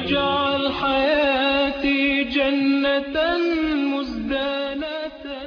واجعل حياتي جنة مزدانة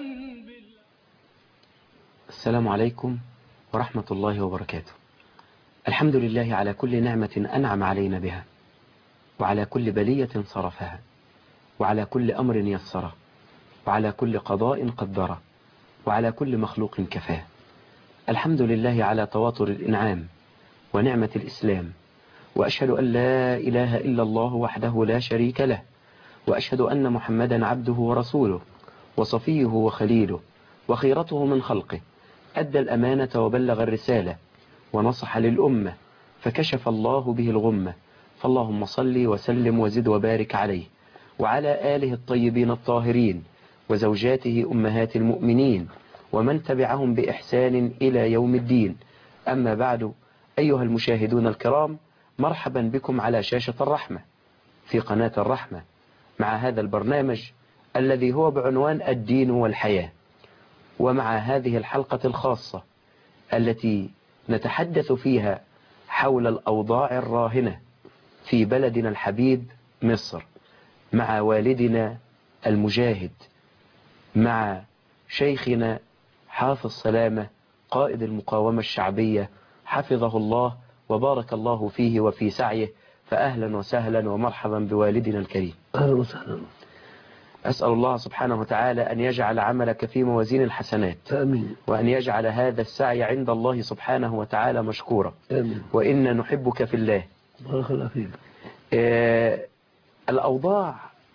السلام عليكم ورحمة الله وبركاته الحمد لله على كل نعمة أنعم علينا بها وعلى كل بلية صرفها وعلى كل أمر يسره وعلى كل قضاء قدره وعلى كل مخلوق كفاه الحمد لله على تواتر الإنعام ونعمة الإسلام وأشهد أن لا إله إلا الله وحده لا شريك له وأشهد أن محمدا عبده ورسوله وصفيه وخليله وخيرته من خلقه أدى الأمانة وبلغ الرسالة ونصح للأمة فكشف الله به الغمة فاللهم صل وسلم وزد وبارك عليه وعلى آله الطيبين الطاهرين وزوجاته أمهات المؤمنين ومن تبعهم بإحسان إلى يوم الدين أما بعد أيها المشاهدون الكرام مرحبا بكم على شاشة الرحمة في قناة الرحمة مع هذا البرنامج الذي هو بعنوان الدين والحياة ومع هذه الحلقة الخاصة التي نتحدث فيها حول الأوضاع الراهنة في بلدنا الحبيب مصر مع والدنا المجاهد مع شيخنا حافظ سلامة قائد المقاومة الشعبية حفظه الله وبارك الله فيه وفي سعيه فأهلا وسهلا ومرحبا بوالدنا الكريم أهلا وسهلا أسأل الله سبحانه وتعالى أن يجعل عملك في موازين الحسنات آمين وأن يجعل هذا السعي عند الله سبحانه وتعالى مشكورا آمين وإنا نحبك في الله بارك الله فيك آه، الأوضاع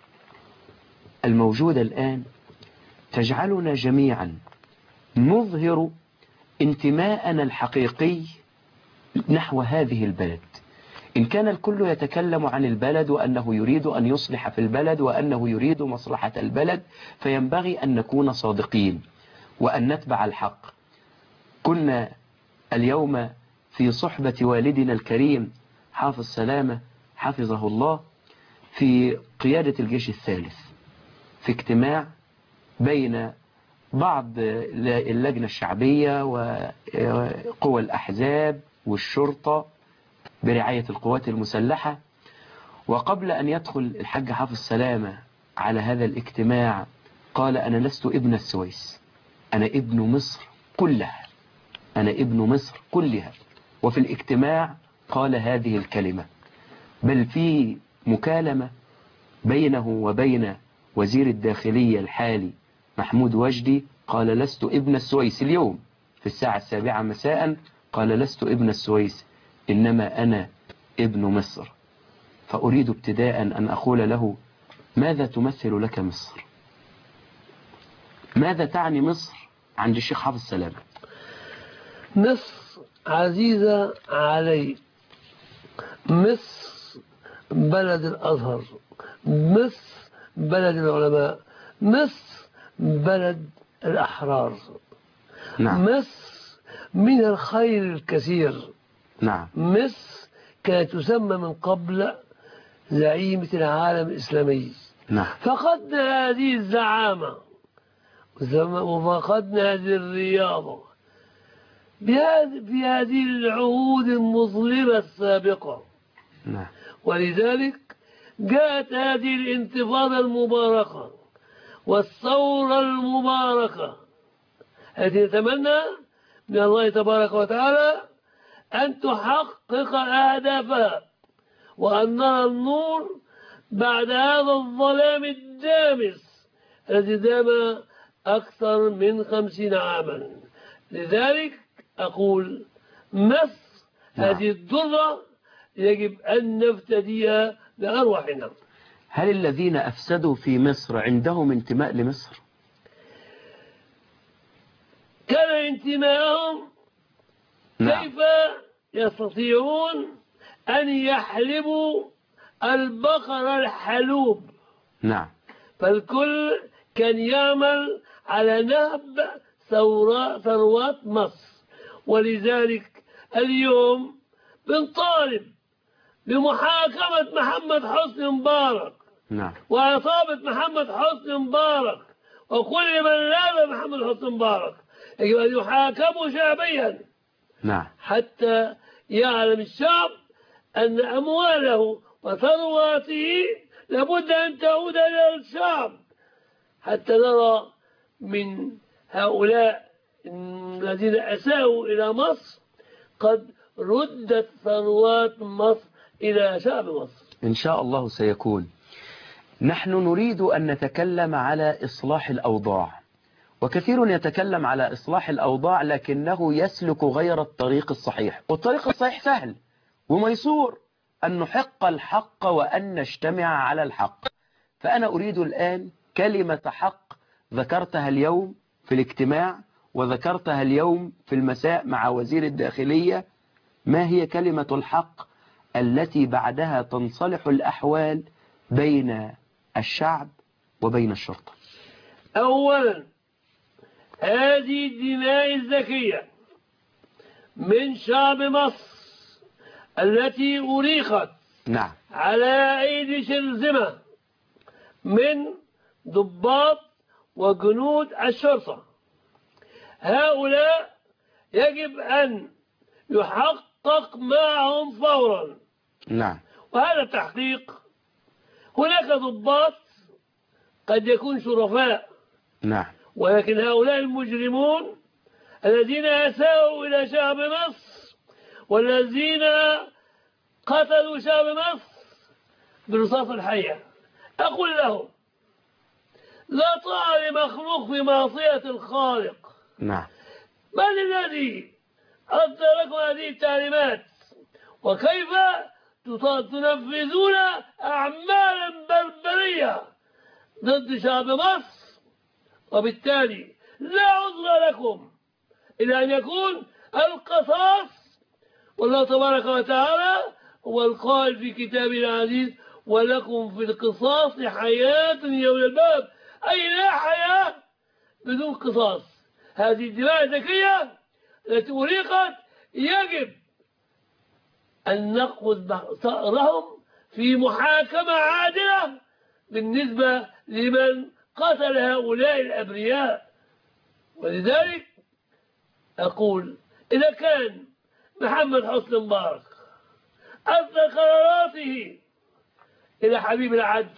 الموجودة الآن تجعلنا جميعا نظهر انتماءنا الحقيقي نحو هذه البلد إن كان الكل يتكلم عن البلد وأنه يريد أن يصلح في البلد وأنه يريد مصلحة البلد فينبغي أن نكون صادقين وأن نتبع الحق كنا اليوم في صحبة والدنا الكريم حافظ سلامة حفظه الله في قيادة الجيش الثالث في اجتماع بين بعض اللجنة الشعبية وقوى الأحزاب والشرطة برعاية القوات المسلحة وقبل أن يدخل الحاج حافظ سلامة على هذا الاجتماع قال أنا لست ابن السويس أنا ابن مصر كلها أنا ابن مصر كلها وفي الاجتماع قال هذه الكلمة بل في مكالمة بينه وبين وزير الداخلية الحالي محمود وجدي قال لست ابن السويس اليوم في الساعة السابعة مساء قال لست ابن السويس إنما أنا ابن مصر فأريد ابتداء أن أقول له ماذا تمثل لك مصر ماذا تعني مصر عند الشيخ حافظ سلامة مصر عزيزة علي مصر بلد الأزهر مصر بلد العلماء مصر بلد الأحرار نعم مصر من الخير الكثير نعم مصر كانت تسمى من قبل زعيمة العالم الإسلامي نعم فقدنا هذه الزعامة وزم- وفقدنا هذه الرياضة بهذه في هذه العهود المظلمة السابقة نعم ولذلك جاءت هذه الانتفاضة المباركة والثورة المباركة التي نتمنى من الله تبارك وتعالى أن تحقق أهدافها وأن نرى النور بعد هذا الظلام الدامس الذي دام أكثر من خمسين عاما لذلك أقول مصر نعم. هذه الذرة يجب أن نفتديها لأرواحنا هل الذين أفسدوا في مصر عندهم انتماء لمصر كان انتماءهم نعم كيف يستطيعون أن يحلبوا البقر الحلوب نعم فالكل كان يعمل على نهب ثورا- ثروات مصر ولذلك اليوم بنطالب بمحاكمة محمد حسني مبارك نعم وعصابة محمد حسني مبارك وكل من لاذ محمد حسني مبارك يجب أن يحاكموا شعبيا نعم حتى يعلم الشعب أن أمواله وثرواته لابد أن تعود إلى الشعب حتى نرى من هؤلاء الذين أساءوا إلى مصر قد ردت ثروات مصر إلى شعب مصر إن شاء الله سيكون نحن نريد أن نتكلم على إصلاح الأوضاع وكثير يتكلم على إصلاح الأوضاع لكنه يسلك غير الطريق الصحيح والطريق الصحيح سهل وميسور أن نحق الحق وأن نجتمع على الحق فأنا أريد الآن كلمة حق ذكرتها اليوم في الاجتماع وذكرتها اليوم في المساء مع وزير الداخلية ما هي كلمة الحق التي بعدها تنصلح الأحوال بين الشعب وبين الشرطة أولا هذه الدماء الذكية من شعب مصر التي أريقت نعم على أيدي شرذمة من ضباط وجنود الشرطة هؤلاء يجب أن يحقق معهم فورا نعم وهذا التحقيق هناك ضباط قد يكون شرفاء نعم ولكن هؤلاء المجرمون الذين أساءوا إلى شعب مصر والذين قتلوا شعب مصر برصاص الحية أقول لهم لا طاعة لمخلوق في معصية الخالق نعم من الذي أصدر لكم هذه التعليمات وكيف تط- تنفذون أعمالا بربرية ضد شعب مصر وبالتالي لا عذر لكم إلى أن يكون القصاص والله تبارك وتعالى هو القائل في كتابه العزيز ولكم في القصاص حياة يوم الباب أي لا حياة بدون قصاص هذه الدماء الذكية التي أريقت يجب أن نأخذ ثأرهم في محاكمة عادلة بالنسبة لمن قتل هؤلاء الأبرياء ولذلك أقول إذا كان محمد حسن مبارك أصدر قراراته إلى حبيب العدل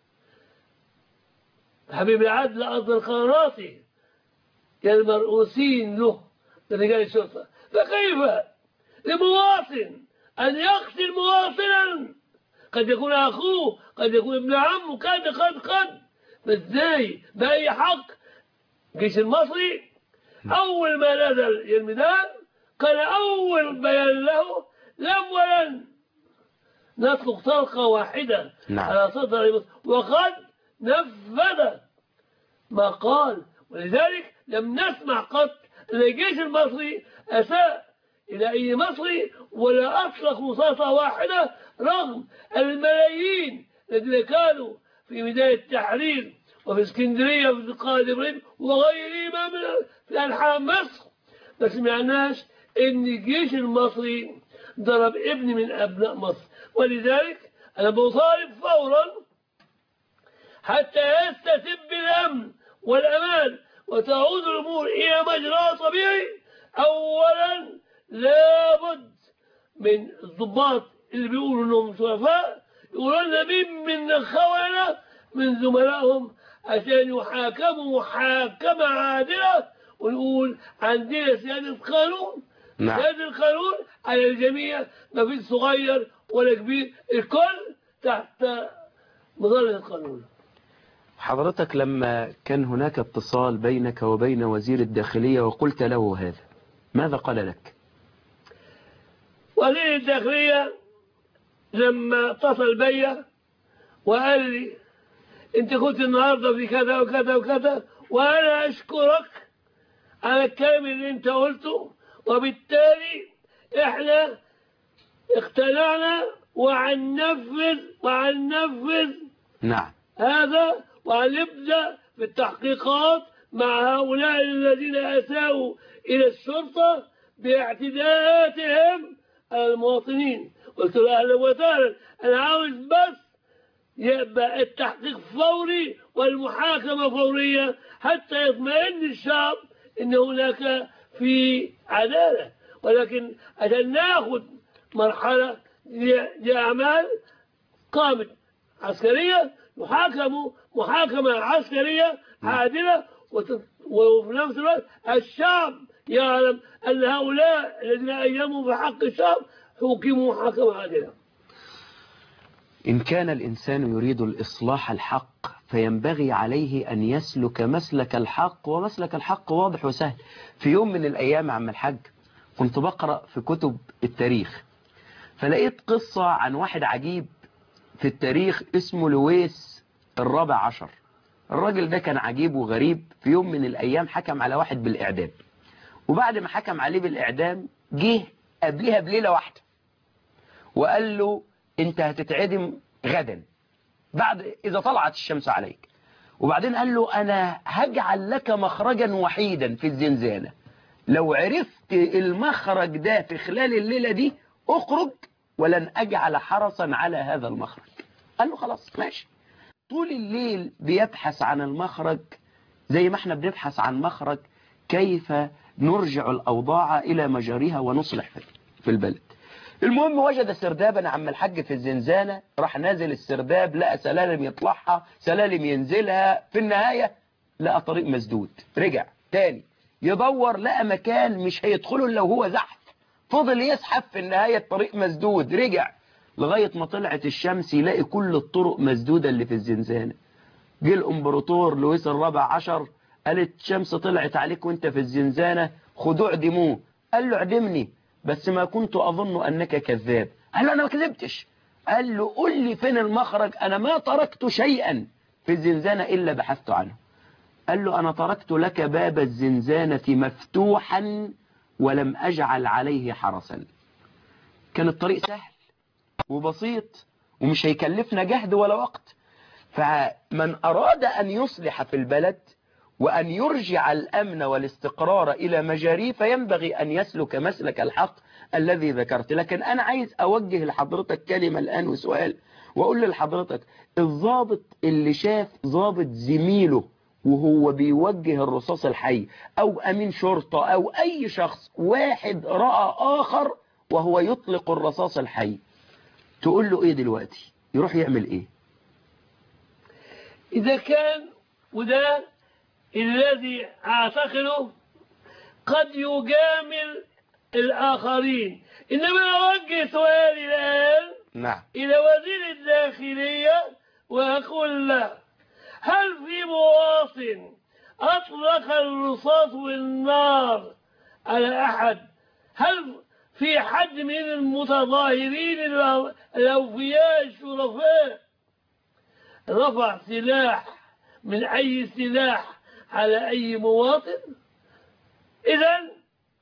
حبيب العدل أصدر قراراته إلى المرؤوسين له من رجال الشرطة فكيف لمواطن أن يقتل مواطنا قد يكون أخوه قد يكون ابن عمه قد قد قد فازاي بأي حق الجيش المصري أول ما نزل الميدان كان أول بيان له لم ولن نطلق طلقة واحدة نعم. على صدر مصر وقد نفذ ما قال ولذلك لم نسمع قط أن الجيش المصري أساء إلى أي مصري ولا أطلق رصاصة واحدة رغم الملايين الذين كانوا في ميدان التحرير وفي اسكندرية وفي قائد إبراهيم وغيرهما من في أنحاء مصر ما سمعناش إن الجيش المصري ضرب ابن من أبناء مصر ولذلك أنا بطالب فورا حتى يستتب الأمن والأمان وتعود الأمور إلى مجرى طبيعي أولا لابد من الضباط اللي بيقولوا انهم شرفاء يقولوا لنا مين من الخونة من زملائهم عشان يحاكموا محاكمة عادلة ونقول عندنا سيادة قانون نعم سيادة القانون على الجميع ما فيش صغير ولا كبير الكل تحت مظلة القانون حضرتك لما كان هناك اتصال بينك وبين وزير الداخلية وقلت له هذا ماذا قال لك وزير الداخلية لما اتصل بيا وقال لي انت كنت النهارده في كذا وكذا وكذا وانا اشكرك على الكلام اللي انت قلته وبالتالي احنا اقتنعنا وهننفذ وهننفذ نعم هذا وهنبدأ في التحقيقات مع هؤلاء الذين أساءوا إلى الشرطة باعتداءاتهم على المواطنين قلت له أهلا وسهلا أنا عاوز بس يبقى التحقيق فوري والمحاكمة فورية حتى يطمئن الشعب أن هناك في عدالة ولكن عشان ناخد مرحلة دي, دي أعمال قامت عسكرية يحاكموا محاكمة عسكرية عادلة وت- وفي نفس الوقت الشعب يعلم أن هؤلاء الذين أياموا في حق الشعب حكموا محاكمة عادلة إن كان الإنسان يريد الإصلاح الحق فينبغي عليه أن يسلك مسلك الحق ومسلك الحق واضح وسهل في يوم من الأيام عم الحاج كنت بقرأ في كتب التاريخ فلقيت قصة عن واحد عجيب في التاريخ اسمه لويس الرابع عشر الراجل ده كان عجيب وغريب في يوم من الأيام حكم على واحد بالإعدام وبعد ما حكم عليه بالإعدام جه قبلها بليلة واحدة وقال له انت هتتعدم غدا بعد اذا طلعت الشمس عليك وبعدين قال له انا هجعل لك مخرجا وحيدا في الزنزانة لو عرفت المخرج ده في خلال الليلة دي اخرج ولن اجعل حرسا على هذا المخرج قال له خلاص ماشي طول الليل بيبحث عن المخرج زي ما احنا بنبحث عن مخرج كيف نرجع الأوضاع إلى مجاريها ونصلح في- في البلد المهم وجد سردابا عم الحاج في الزنزانة راح نازل السرداب لقى سلالم يطلعها سلالم ينزلها في النهاية لقى طريق مسدود رجع تاني يدور لقى مكان مش هيدخله إلا وهو زحف فضل يزحف في النهاية الطريق مسدود رجع لغاية ما طلعت الشمس يلاقي كل الطرق مسدودة اللي في الزنزانة جه الامبراطور لويس الرابع عشر قالت شمس طلعت عليك وانت في الزنزانة خدوه اعدموه قال له اعدمني بس ما كنت اظن انك كذاب قال له انا ما كذبتش قال له قل لي فين المخرج انا ما تركت شيئا في الزنزانة الا بحثت عنه قال له انا تركت لك باب الزنزانة مفتوحا ولم اجعل عليه حرسا كان الطريق سهل وبسيط ومش هيكلفنا جهد ولا وقت فمن أراد أن يصلح في البلد وأن يرجع الأمن والاستقرار إلى مجاريه فينبغي أن يسلك مسلك الحق الذي ذكرت لكن أنا عايز أوجه لحضرتك كلمة الآن وسؤال وأقول لحضرتك الضابط اللي شاف ضابط زميله وهو بيوجه الرصاص الحي أو أمين شرطة أو أي شخص واحد رأى آخر وهو يطلق الرصاص الحي تقول له إيه دلوقتي يروح يعمل إيه إذا كان وده الذي أعتقده قد يجامل الآخرين إنما أوجه سؤالي الآن نعم إلى وزير الداخلية وأقول له هل في مواطن أطلق الرصاص والنار على أحد هل في حد من المتظاهرين الأو- الأوفياء الشرفاء رفع سلاح من أي سلاح على أي مواطن إذا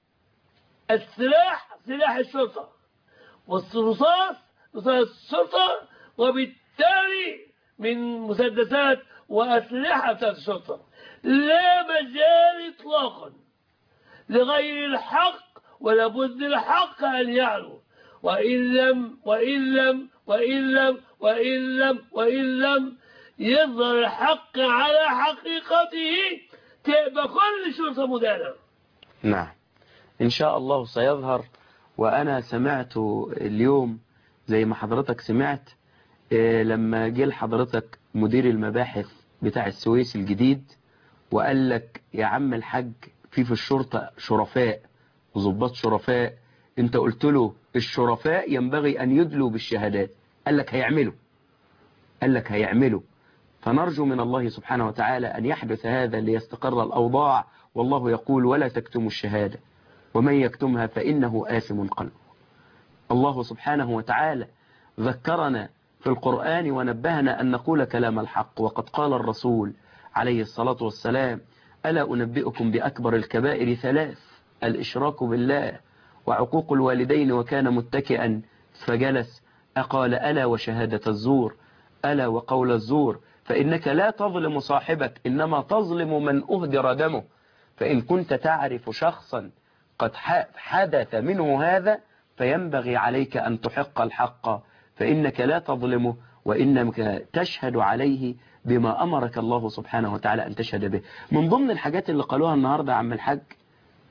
السلاح سلاح الشرطة والرصاص رصاص الشرطة وبالتالي من مسدسات وأسلحة بتاعت الشرطة لا مجال إطلاقا لغير الحق ولا بد الحق أن يعلو وإن لم وإن لم وإن لم وإن لم وإن لم يظهر الحق على حقيقته تبقى كل شرطة مدانة نعم إن شاء الله سيظهر وأنا سمعت اليوم زي ما حضرتك سمعت آه، لما جه لحضرتك مدير المباحث بتاع السويس الجديد وقال لك يا عم الحاج في في الشرطة شرفاء وظباط شرفاء انت قلت له الشرفاء ينبغي أن يدلوا بالشهادات قال لك هيعملوا قال لك هيعملوا فنرجو من الله سبحانه وتعالى أن يحدث هذا ليستقر الأوضاع والله يقول ولا تكتموا الشهادة ومن يكتمها فإنه آثم قلبه الله سبحانه وتعالى ذكرنا في القرآن ونبهنا أن نقول كلام الحق وقد قال الرسول عليه الصلاة والسلام ألا أنبئكم بأكبر الكبائر ثلاث الإشراك بالله وعقوق الوالدين وكان متكئا فجلس أقال ألا وشهادة الزور ألا وقول الزور فإنك لا تظلم صاحبك إنما تظلم من أهدر دمه فإن كنت تعرف شخصا قد حدث منه هذا فينبغي عليك أن تحق الحق فإنك لا تظلمه وإنك تشهد عليه بما أمرك الله سبحانه وتعالى أن تشهد به من ضمن الحاجات اللي قالوها النهاردة عم الحاج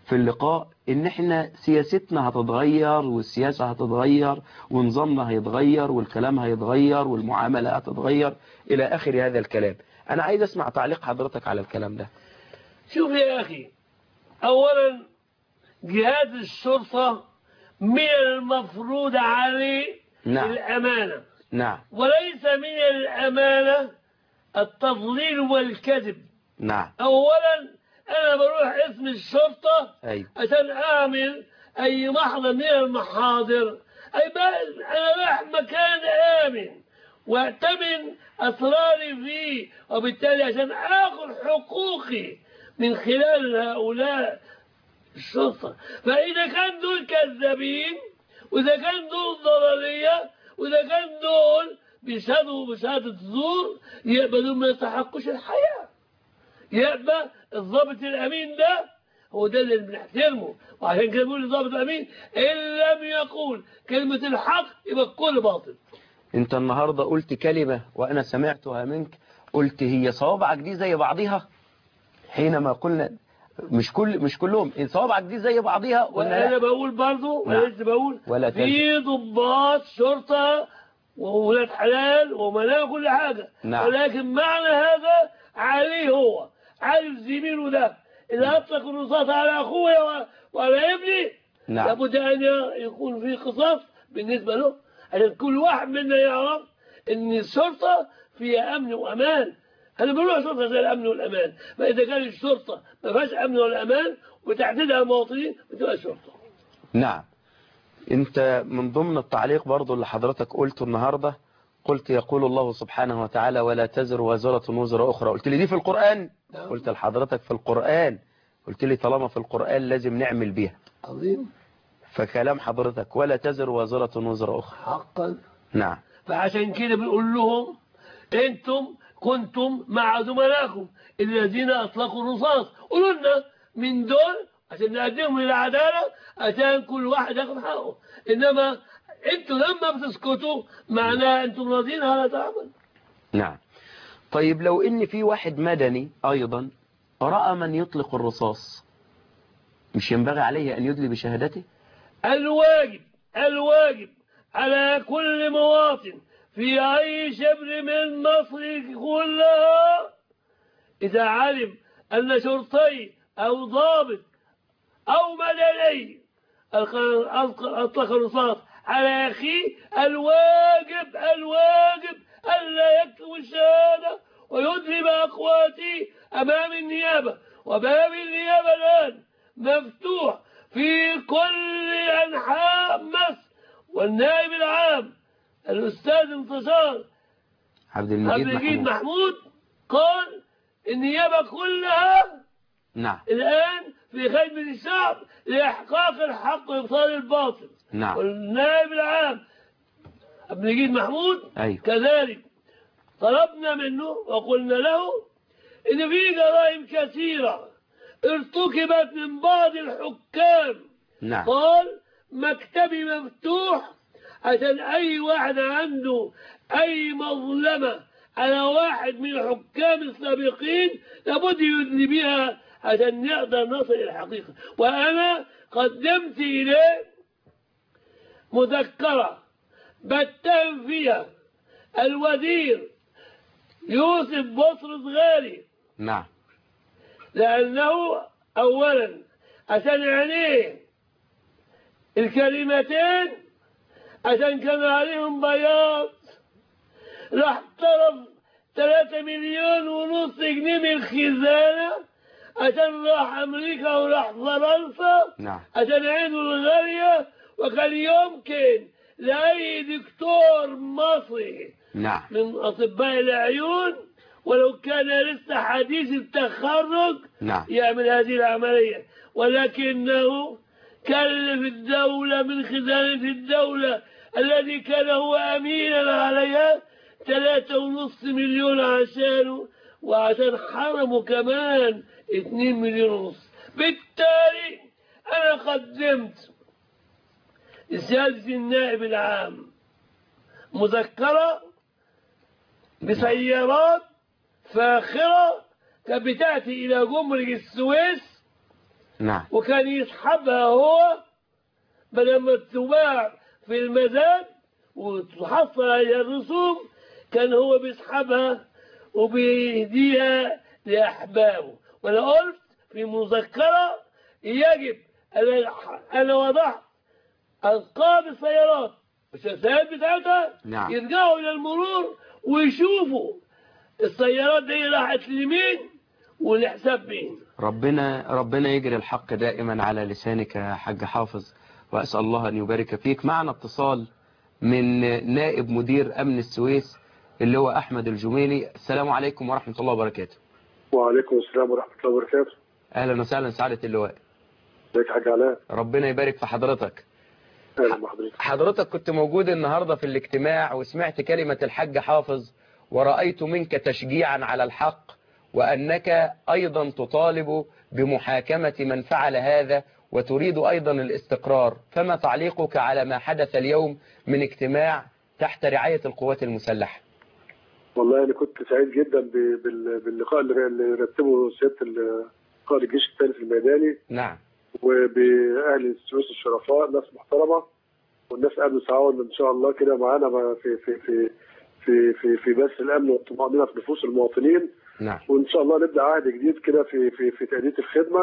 في اللقاء ان احنا سياستنا هتتغير والسياسة هتتغير ونظامنا هيتغير والكلام هيتغير والمعاملة هتتغير الى اخر هذا الكلام انا عايز اسمع تعليق حضرتك على الكلام ده شوف يا أخي أولا جهاز الشرطة من المفروض عليه نعم. الأمانة نعم وليس من الأمانة التضليل والكذب نعم أولا أنا بروح اسم الشرطة ايوه عشان أعمل أي محضر من المحاضر أي بقى أنا رايح مكان آمن وأتمن أسراري فيه وبالتالي عشان آخذ حقوقي من خلال هؤلاء الشرطة فإذا كان دول كذابين وإذا كان دول ضلالية وإذا كان دول بيشهدوا بشهادة زور يبقى دول ما يستحقوش الحياة يبقى الضابط الأمين ده هو ده اللي بنحترمه وعشان كده بيقول الضابط الأمين إن لم يقول كلمة الحق يبقى الكل باطل انت النهاردة قلت كلمة وانا سمعتها منك قلت هي صوابعك دي زي بعضها حينما قلنا مش كل مش كلهم صوابعك دي زي بعضها قلنا وأنا لا. بقول برضه نعم. وأنا لسه بقول ولا في ضباط شرطة وولاد حلال ومناه كل حاجة نعم. ولكن معنى هذا عليه هو عارف زميله ده إذا أطلق الرصاص على أخويا و- وعلى ابني نعم لابد أن يكون في قصاص بالنسبة له عشان كل واحد منا يعرف أن الشرطة فيها أمن وأمان أنا بقول شرطة زي الأمن والأمان فإذا كانت الشرطة ما فيهاش أمن ولا أمان وتحديدها المواطنين بتبقى شرطة نعم انت من ضمن التعليق برضو اللي حضرتك قلته النهاردة قلت يقول الله سبحانه وتعالى ولا تزر وازرة وزر أخرى قلت لي دي في القرآن نعم. قلت لحضرتك في القرآن قلت لي طالما في القرآن لازم نعمل بيها عظيم فكلام حضرتك ولا تزر وازرة وزر أخرى حقا نعم فعشان كده بنقول لهم انتم كنتم مع زملائكم الذين اطلقوا الرصاص قولوا لنا من دول عشان نقدمهم للعداله عشان كل واحد ياخد حقه انما انتوا لما بتسكتوا معناه انتم راضيين على تعمل نعم طيب لو ان في واحد مدني ايضا رأى من يطلق الرصاص مش ينبغي عليه ان يدلي بشهادته الواجب الواجب على كل مواطن في أي شبر من مصر كلها إذا علم أن شرطي أو ضابط أو مدني ألقى- ألقى- أطلق الرصاص على أخيه الواجب الواجب ألا يكتب الشهادة ويدري بأقواته أمام النيابة وباب النيابة الآن مفتوح في كل أنحاء مصر والنائب العام الأستاذ انتصار عبد عبد المجيد المجيد محمود محمود قال النيابة كلها نعم الآن في خدمة الشعب لإحقاق الحق وإبطال الباطل نعم والنائب العام عبد المجيد محمود ايوه كذلك طلبنا منه وقلنا له إن في جرائم كثيرة ارتكبت من بعض الحكام نعم قال مكتبي مفتوح عشان أي واحد عنده أي مظلمة على واحد من الحكام السابقين لابد يدلي بها عشان نقدر نصل إلى الحقيقة وأنا قدمت إليه مذكرة بتهم فيها الوزير يوسف بطرس غالي نعم لأنه أولا عشان عينيه الكلمتين عشان كان عليهم بياض راح طلب ثلاثة مليون ونص جنيه من الخزانة عشان راح أمريكا وراح فرنسا نعم عشان عينه الغالية وكان يمكن لأي دكتور مصري نعم من أطباء العيون ولو كان لسه حديث التخرج نعم يعمل هذه العملية ولكنه كلف الدولة من خزانة الدولة الذي كان هو أمينا عليها ثلاثة ونص مليون عشانه وعشان حرمه كمان اتنين مليون ونص بالتالي أنا قدمت لسيادة النائب العام مذكرة بسيارات فاخرة كانت بتأتي إلى جمرك السويس نعم وكان يسحبها هو فلما تباع في المزاد وتحصل عليها الرسوم كان هو بيسحبها وبيهديها لأحبابه وأنا قلت في مذكرة يجب أنا أنا وضعت أرقام السيارات الشاسات بتاعتها نعم. يرجعوا إلى المرور ويشوفوا السيارات دي راحت لمين والحساب مين ربنا ربنا يجري الحق دائما على لسانك يا حاج حافظ وأسأل الله أن يبارك فيك معنا اتصال من نائب مدير أمن السويس اللي هو أحمد الجميلي السلام عليكم ورحمة الله وبركاته وعليكم السلام ورحمة الله وبركاته أهلا وسهلا سعادة اللواء ازيك يا حاج علاء ربنا يبارك في حضرتك اهلا بحضرتك حضرتك كنت موجود النهاردة في الاجتماع وسمعت كلمة الحاج حافظ ورأيت منك تشجيعا على الحق وأنك أيضا تطالب بمحاكمة من فعل هذا وتريد أيضا الاستقرار فما تعليقك على ما حدث اليوم من اجتماع تحت رعاية القوات المسلحة والله انا كنت سعيد جدا ب- بال- باللقاء اللي اللي رتبه سياده ال- قائد الجيش الثالث الميداني نعم وباهل السويس الشرفاء ناس محترمه والناس قابلوا تعاون ان شاء الله كده معانا مع- في في في في في في بث الامن والطمانينه في نفوس المواطنين نعم وان شاء الله نبدا عهد جديد كده في في في تاديه الخدمه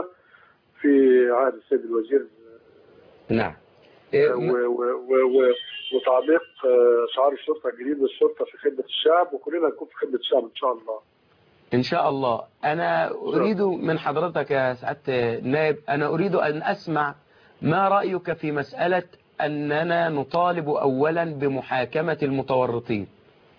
في عهد السيد الوزير نعم إيه، و- و- و- و- وتعليق آه، شعار الشرطه الجديد للشرطه في خدمه الشعب وكلنا نكون في خدمه الشعب ان شاء الله. إن شاء الله أنا أريد من حضرتك يا سعادة النائب أنا أريد أن أسمع ما رأيك في مسألة أننا نطالب أولا بمحاكمة المتورطين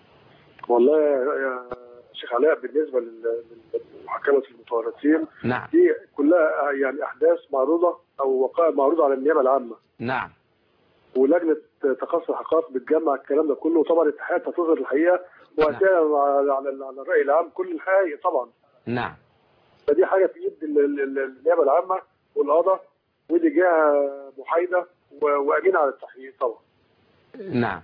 والله يا يا شيخ علاء بالنسبه لل- لمحاكمه المتورطين نعم دي كلها يعني احداث معروضه او وقائع معروضه على النيابه العامه نعم ولجنه تقصي الحقائق بتجمع الكلام ده كله وطبعا الاتحاد هتظهر الحقيقه وهتعلن على على على الراي العام كل الحقائق طبعا نعم فدي حاجه في ايد ال- ال- ال- النيابه العامه والقضاء ودي جهه محايده و- وامينه على التحقيق طبعا. نعم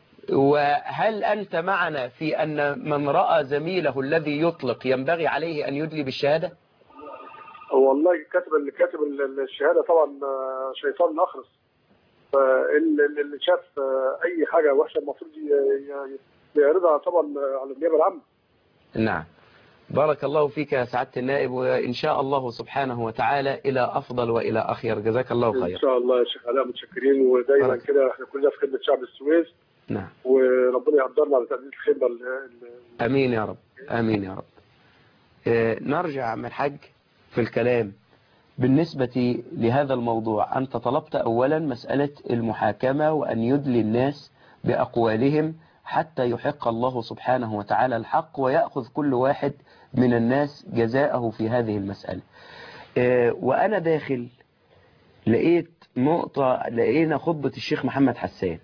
وهل أنت معنا في أن من رأى زميله الذي يطلق ينبغي عليه أن يدلي بالشهادة والله كاتب اللي كاتب ال- ال- الشهاده طبعا آه، شيطان اخرس فاللي اللي شاف آه، اي حاجه وحشه المفروض ي- ي- يعرضها طبعا آه، على النيابه العامه نعم بارك الله فيك يا سعادة النائب وإن شاء الله سبحانه وتعالى إلى أفضل وإلى أخير جزاك الله ان خير شاء الله يا شيخ علاء متشكرين ودايما بارك. كده احنا كلنا في خدمه شعب السويس نعم وربنا يقدرنا على تأدية الخدمه ال- ال- أمين يا رب أمين يا رب آه، نرجع من الحج في الكلام بالنسبة لهذا الموضوع أنت طلبت أولا مسألة المحاكمة وأن يدلي الناس بأقوالهم حتى يحق الله سبحانه وتعالى الحق ويأخذ كل واحد من الناس جزاءه في هذه المسألة آه، وأنا داخل لقيت نقطة لقينا خطبة الشيخ محمد حسان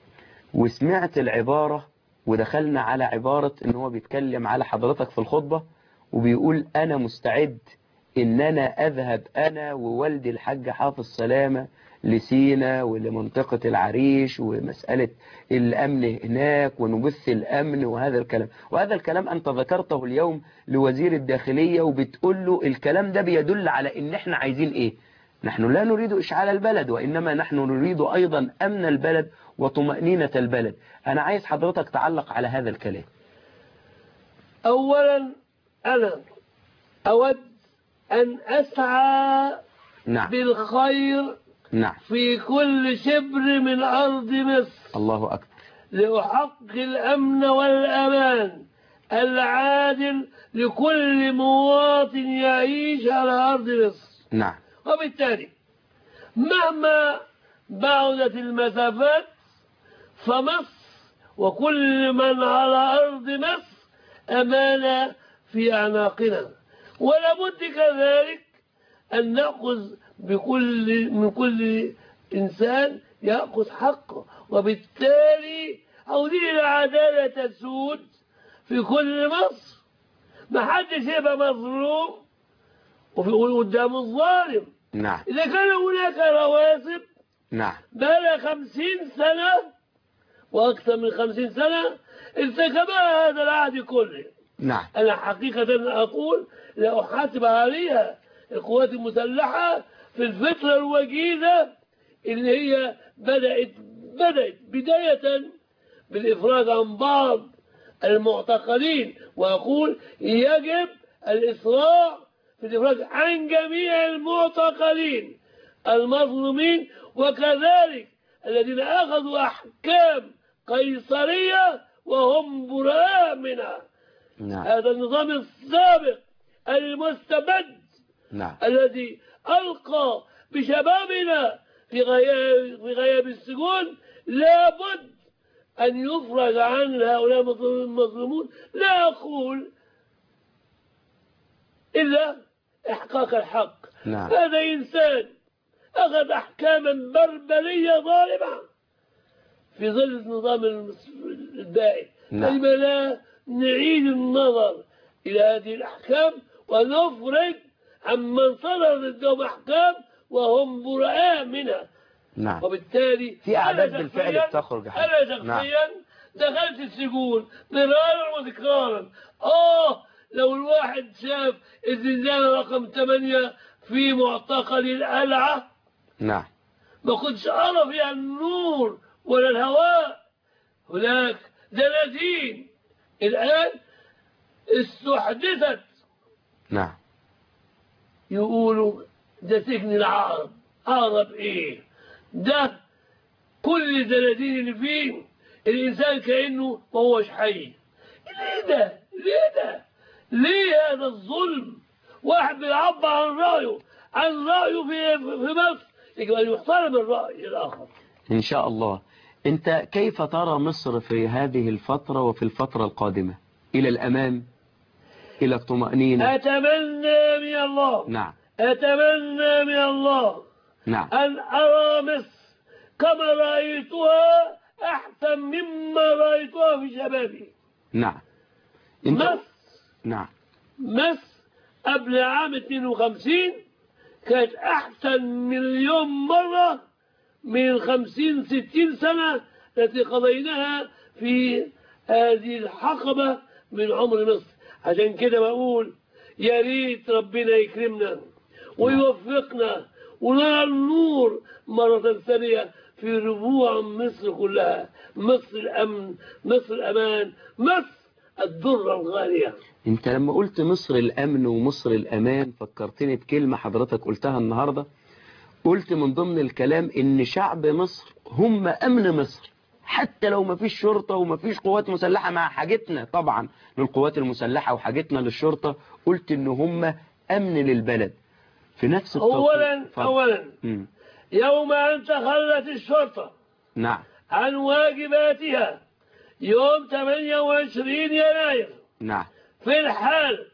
وسمعت العبارة ودخلنا على عبارة ان هو بيتكلم على حضرتك في الخطبة وبيقول انا مستعد ان انا اذهب انا ووالدي الحاج حافظ سلامة لسينا ولمنطقة العريش ومسألة الامن هناك ونبث الامن وهذا الكلام وهذا الكلام انت ذكرته اليوم لوزير الداخلية وبتقول له الكلام ده بيدل على ان احنا عايزين ايه نحن لا نريد إشعال البلد وإنما نحن نريد أيضا أمن البلد وطمأنينة البلد أنا عايز حضرتك تعلق على هذا الكلام أولا أنا أود أن أسعى نعم بالخير نعم في كل شبر من أرض مصر الله أكبر لأحقق الأمن والأمان العادل لكل مواطن يعيش على أرض مصر نعم وبالتالي مهما بعدت المسافات فمصر وكل من على أرض مصر أمانة في أعناقنا ولابد كذلك أن نأخذ بكل من كل إنسان يأخذ حقه وبالتالي عاوزين العدالة تسود في كل مصر ما حدش يبقى مظلوم وفي قدام الظالم نعم إذا كان هناك رواسب نعم بقى خمسين سنة وأكثر من خمسين سنة ارتكبها هذا العهد كله نعم أنا حقيقة أقول لا أحاسب عليها القوات المسلحة في الفترة الوجيزة اللي هي بدأت بدأت بداية بالإفراج عن بعض المعتقلين وأقول يجب الإسراع في الإفراج عن جميع المعتقلين المظلومين وكذلك الذين أخذوا أحكام قيصرية وهم براء منها نعم هذا النظام السابق المستبد نعم الذي ألقى بشبابنا في غياب, في غياب السجون لابد أن يفرج عن هؤلاء المظلومون لا أقول إلا إحقاق الحق نعم هذا إنسان أخذ أحكاما بربرية ظالمة في ظل النظام المس- البائد نعم. لما لا نعيد النظر إلى هذه الأحكام ونفرج عمن صدر ضدهم أحكام وهم براء منها نعم وبالتالي في أعداد أنا بالفعل شخصياً- بتخرج يا أنا حبيبي. شخصيا دخلت السجون مرارا وتكرارا آه لو الواحد شاف الزنزانة رقم 8 في معتقل القلعة نعم ما كنتش أرى فيها النور ولا الهواء هناك دنادين الآن استحدثت نعم يقولوا ده سجن العقرب عقرب ايه ده كل الدنادين اللي فيه الانسان كانه ما هوش حي ليه ده ليه ده ليه هذا الظلم واحد بيعبر عن رايه عن رايه في في مصر يجب ان يحترم الراي الاخر إن شاء الله أنت كيف ترى مصر في هذه الفترة وفي الفترة القادمة إلى الأمام إلى الطمأنينة اتمنى من الله نعم اتمنى من الله نعم أن أرى مصر كما رأيتها أحسن مما رأيتها في شبابي نعم أنت مصر نعم مصر قبل عام 52 كانت أحسن مليون مرة من الخمسين ستين سنة التي قضيناها في هذه الحقبة من عمر مصر عشان كده بقول يا ريت ربنا يكرمنا ويوفقنا ونرى النور مرة ثانية في ربوع مصر كلها مصر الأمن مصر الأمان مصر الدرة الغالية أنت لما قلت مصر الأمن ومصر الأمان فكرتني بكلمة حضرتك قلتها النهاردة قلت من ضمن الكلام إن شعب مصر هم أمن مصر حتى لو ما فيش شرطة وما فيش قوات مسلحة مع حاجتنا طبعا للقوات المسلحة وحاجتنا للشرطة قلت إن هم أمن للبلد في نفس التوقيت أولا اتفضل. أولا مم. يوم أن تخلت الشرطة نعم عن واجباتها يوم 28 يناير نعم في الحال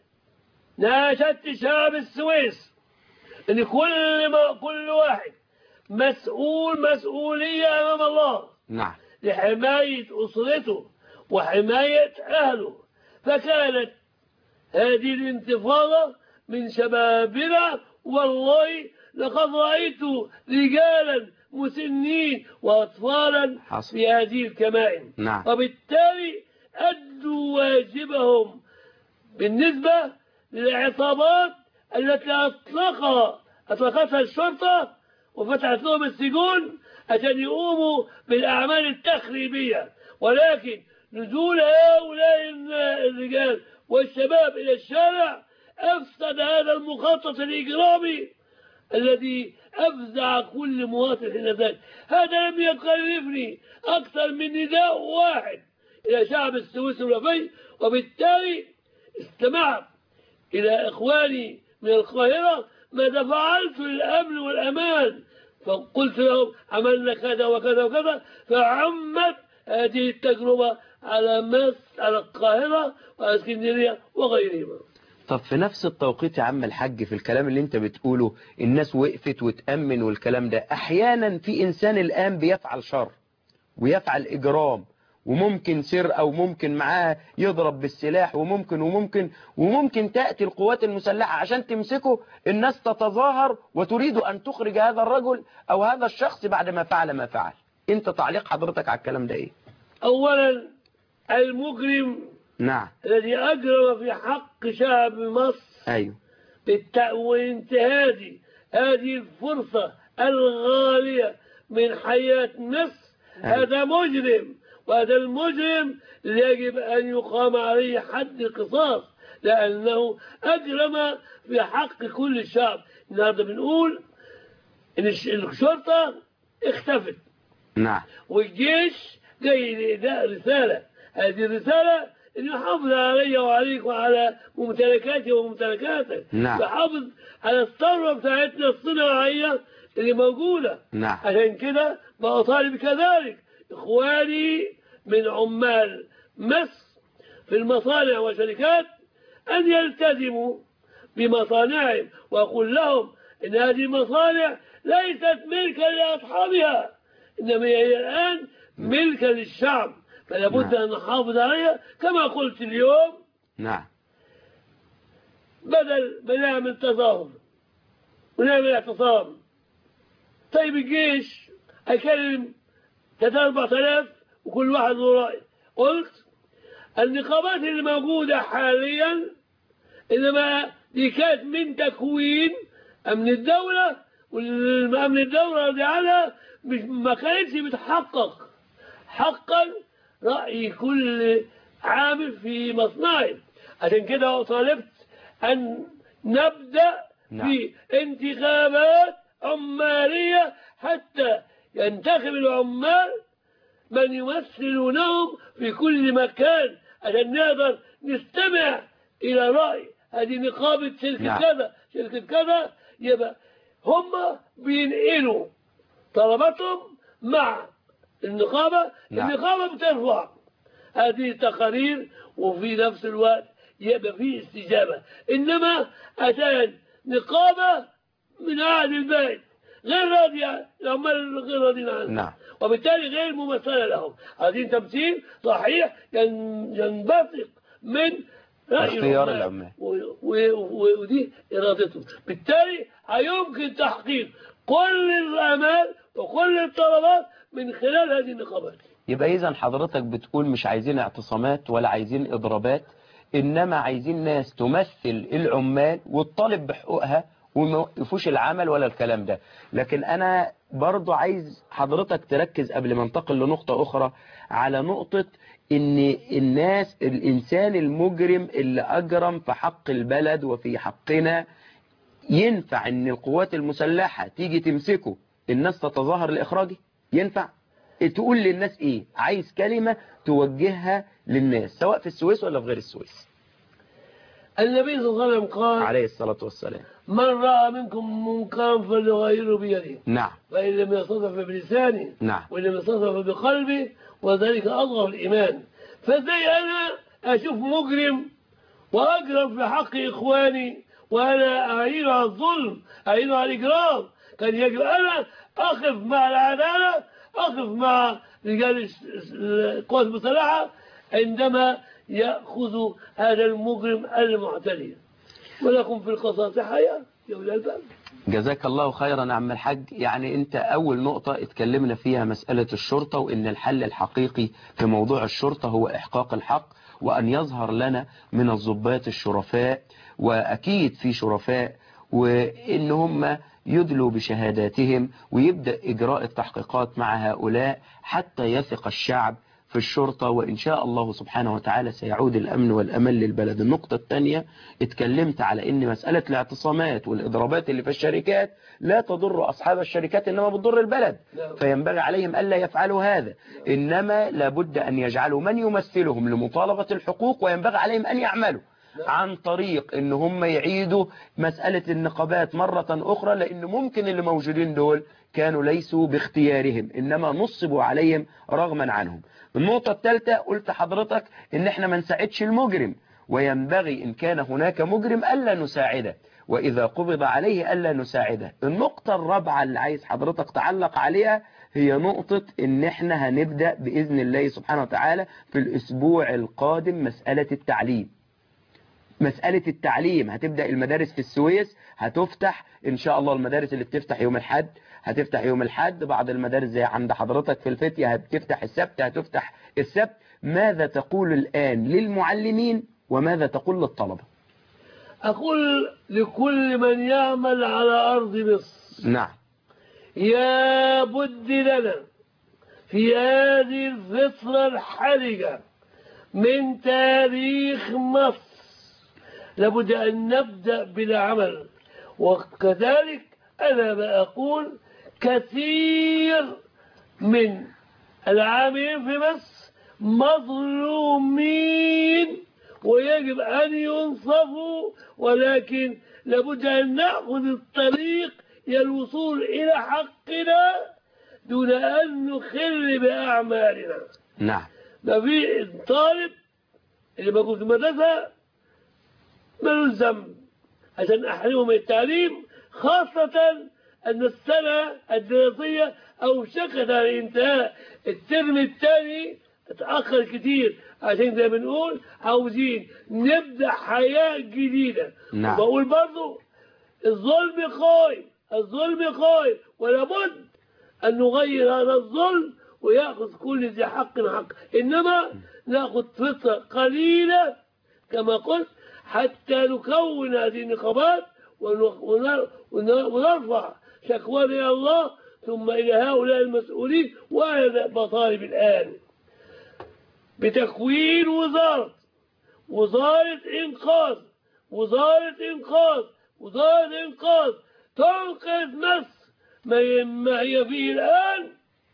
ناشدت شعب السويس ان كل ما كل واحد مسؤول مسؤولية امام الله نعم لحماية اسرته وحماية اهله فكانت هذه الانتفاضة من شبابنا والله لقد رأيت رجالا مسنين وأطفالا حصل. في هذه الكمائن نعم. وبالتالي أدوا واجبهم بالنسبة للعصابات التي أطلقها أطلقتها الشرطة وفتحت لهم السجون عشان يقوموا بالأعمال التخريبية ولكن نزول هؤلاء الرجال والشباب إلى الشارع أفسد هذا المخطط الإجرامي الذي أفزع كل مواطن حين ذلك هذا لم يكلفني أكثر من نداء واحد إلى شعب السويس الوفي وبالتالي استمعت إلى إخواني من القاهرة ماذا فعلت للأمن والأمان فقلت لهم عملنا كذا وكذا وكذا فعمت هذه التجربة على مصر على القاهرة وعلى اسكندرية وغيرهما طب في نفس التوقيت يا عم الحاج في الكلام اللي انت بتقوله الناس وقفت وتأمن والكلام ده احيانا في انسان الان بيفعل شر ويفعل اجرام وممكن سرقة وممكن معاه يضرب بالسلاح وممكن وممكن وممكن تأتي القوات المسلحة عشان تمسكه الناس تتظاهر وتريد أن تخرج هذا الرجل أو هذا الشخص بعد ما فعل ما فعل انت تعليق حضرتك على الكلام ده ايه أولا المجرم نعم الذي أجرم في حق شعب مصر ايوه بالت- وانتهاز هذه الفرصة الغالية من حياة مصر أيوة. هذا مجرم وهذا المجرم يجب أن يقام عليه حد القصاص لأنه أجرم في حق كل الشعب النهارده بنقول إن الش- الشرطة اختفت نعم والجيش جاي لإداء رسالة هذه الرسالة أن يحافظ علي وعليك وعلى ممتلكاتي وممتلكاتك نعم. يحافظ على الثروة بتاعتنا الصناعية اللي موجودة نعم عشان كده بطالب كذلك إخواني من عمال مصر في المصانع والشركات أن يلتزموا بمصانعهم وأقول لهم إن هذه المصانع ليست ملكا لأصحابها إنما هي الآن ملكا للشعب فلا بد نعم. أن نحافظ عليها كما قلت اليوم نعم بدل ما نعمل تظاهر ونعمل اعتصام طيب الجيش هيكلم 3 4000 وكل واحد له رأي قلت النقابات اللي موجودة حاليا إنما دي كانت من تكوين أمن الدولة والأمن الدولة دي عنها مش ما كانتش بتحقق حقا رأي كل عامل في مصنعه عشان كده طالبت أن نبدأ نعم. في انتخابات عمالية حتى ينتخب العمال من يمثلونهم في كل مكان عشان نقدر نستمع إلى رأي هذه نقابة شركة نعم. كذا شركة كذا يبقى هم بينقلوا طلباتهم مع النقابة نعم. النقابة بترفع هذه التقارير وفي نفس الوقت يبقى في استجابة إنما عشان نقابة من أهل البيت غير راضية العمال غير راضيين عنها نعم. وبالتالي غير ممثلة لهم عايزين تمثيل صحيح ين- ينبثق من رأي اختيار العمال. و- و- و- ودي إرادته بالتالي هيمكن تحقيق كل الآمال وكل الطلبات من خلال هذه النقابات يبقى إذا حضرتك بتقول مش عايزين اعتصامات ولا عايزين إضرابات إنما عايزين ناس تمثل العمال وتطالب بحقوقها وما يوقفوش العمل ولا الكلام ده لكن أنا برضو عايز حضرتك تركز قبل ما انتقل لنقطة أخرى على نقطة إن الناس الإنسان المجرم اللي أجرم في حق البلد وفي حقنا ينفع ان القوات المسلحة تيجي تمسكه الناس تتظاهر لإخراجه ينفع تقول للناس ايه عايز كلمة توجهها للناس سواء في السويس ولا في غير السويس النبي صلى الله عليه وسلم قال عليه الصلاة والسلام من رأى منكم منكرا فليغيره بيده نعم فإن لم يستطع فبلسانه نعم وإن لم يستطع فبقلبه وذلك أضعف الإيمان فازاي أنا أشوف مجرم وأجرم في حق إخواني وأنا أعين على الظلم أعين على الإجرام كان يجب أنا أقف مع العدالة أقف مع رجال الس- الس- القوات المسلحة عندما يأخذ هذا المجرم المعتدي ولكم في القصاص حياة يا أولي الألباب جزاك الله خيرا يا عم الحاج يعني انت اول نقطة اتكلمنا فيها مسألة الشرطة وان الحل الحقيقي في موضوع الشرطة هو احقاق الحق وان يظهر لنا من الضباط الشرفاء واكيد في شرفاء وان هم يدلوا بشهاداتهم ويبدأ اجراء التحقيقات مع هؤلاء حتى يثق الشعب في الشرطة وإن شاء الله سبحانه وتعالى سيعود الأمن والأمان للبلد النقطة الثانية اتكلمت على أن مسألة الاعتصامات والإضرابات اللي في الشركات لا تضر أصحاب الشركات إنما بتضر البلد نعم. فينبغي عليهم ألا يفعلوا هذا إنما لابد أن يجعلوا من يمثلهم لمطالبة الحقوق وينبغي عليهم أن يعملوا عن طريق ان هم يعيدوا مسألة النقابات مرة اخرى لان ممكن اللي موجودين دول كانوا ليسوا باختيارهم انما نصبوا عليهم رغما عنهم النقطة الثالثة قلت حضرتك ان احنا ما نساعدش المجرم وينبغي ان كان هناك مجرم الا نساعده واذا قبض عليه الا نساعده النقطة الرابعة اللي عايز حضرتك تعلق عليها هي نقطة ان احنا هنبدأ باذن الله سبحانه وتعالى في الاسبوع القادم مسألة التعليم مسألة التعليم هتبدأ المدارس في السويس هتفتح إن شاء الله المدارس اللي بتفتح يوم الحد هتفتح يوم الحد بعض المدارس زي عند حضرتك في الفتية هتفتح السبت هتفتح السبت ماذا تقول الآن للمعلمين وماذا تقول للطلبة أقول لكل من يعمل على أرض مصر نعم يا بد لنا في هذه الفترة الحرجة من تاريخ مصر لابد أن نبدأ بالعمل وكذلك أنا بقول كثير من العاملين في مصر مظلومين ويجب أن ينصفوا ولكن لابد أن نأخذ الطريق إلى الوصول إلى حقنا دون أن نخل بأعمالنا نعم ما في الطالب اللي موجود في المدرسة ملوش ذنب عشان أحرمه من التعليم خاصة أن السنة الدراسية أوشكت على انتهاء الترم الثاني اتأخر كتير عشان زي ما بنقول عاوزين نبدأ حياة جديدة نعم. وبقول برضو الظلم قائم الظلم قائم ولابد أن نغير هذا الظلم ويأخذ كل ذي حق حق إنما نأخذ فترة قليلة كما قلت حتى نكون هذه النقابات ون- ون- ون- ونرفع شكوانا إلى الله ثم إلى هؤلاء المسؤولين وهذا مطالب الآن بتكوين وزارة وزارة إنقاذ وزارة إنقاذ وزارة إنقاذ تنقذ مصر ما ما هي فيه الآن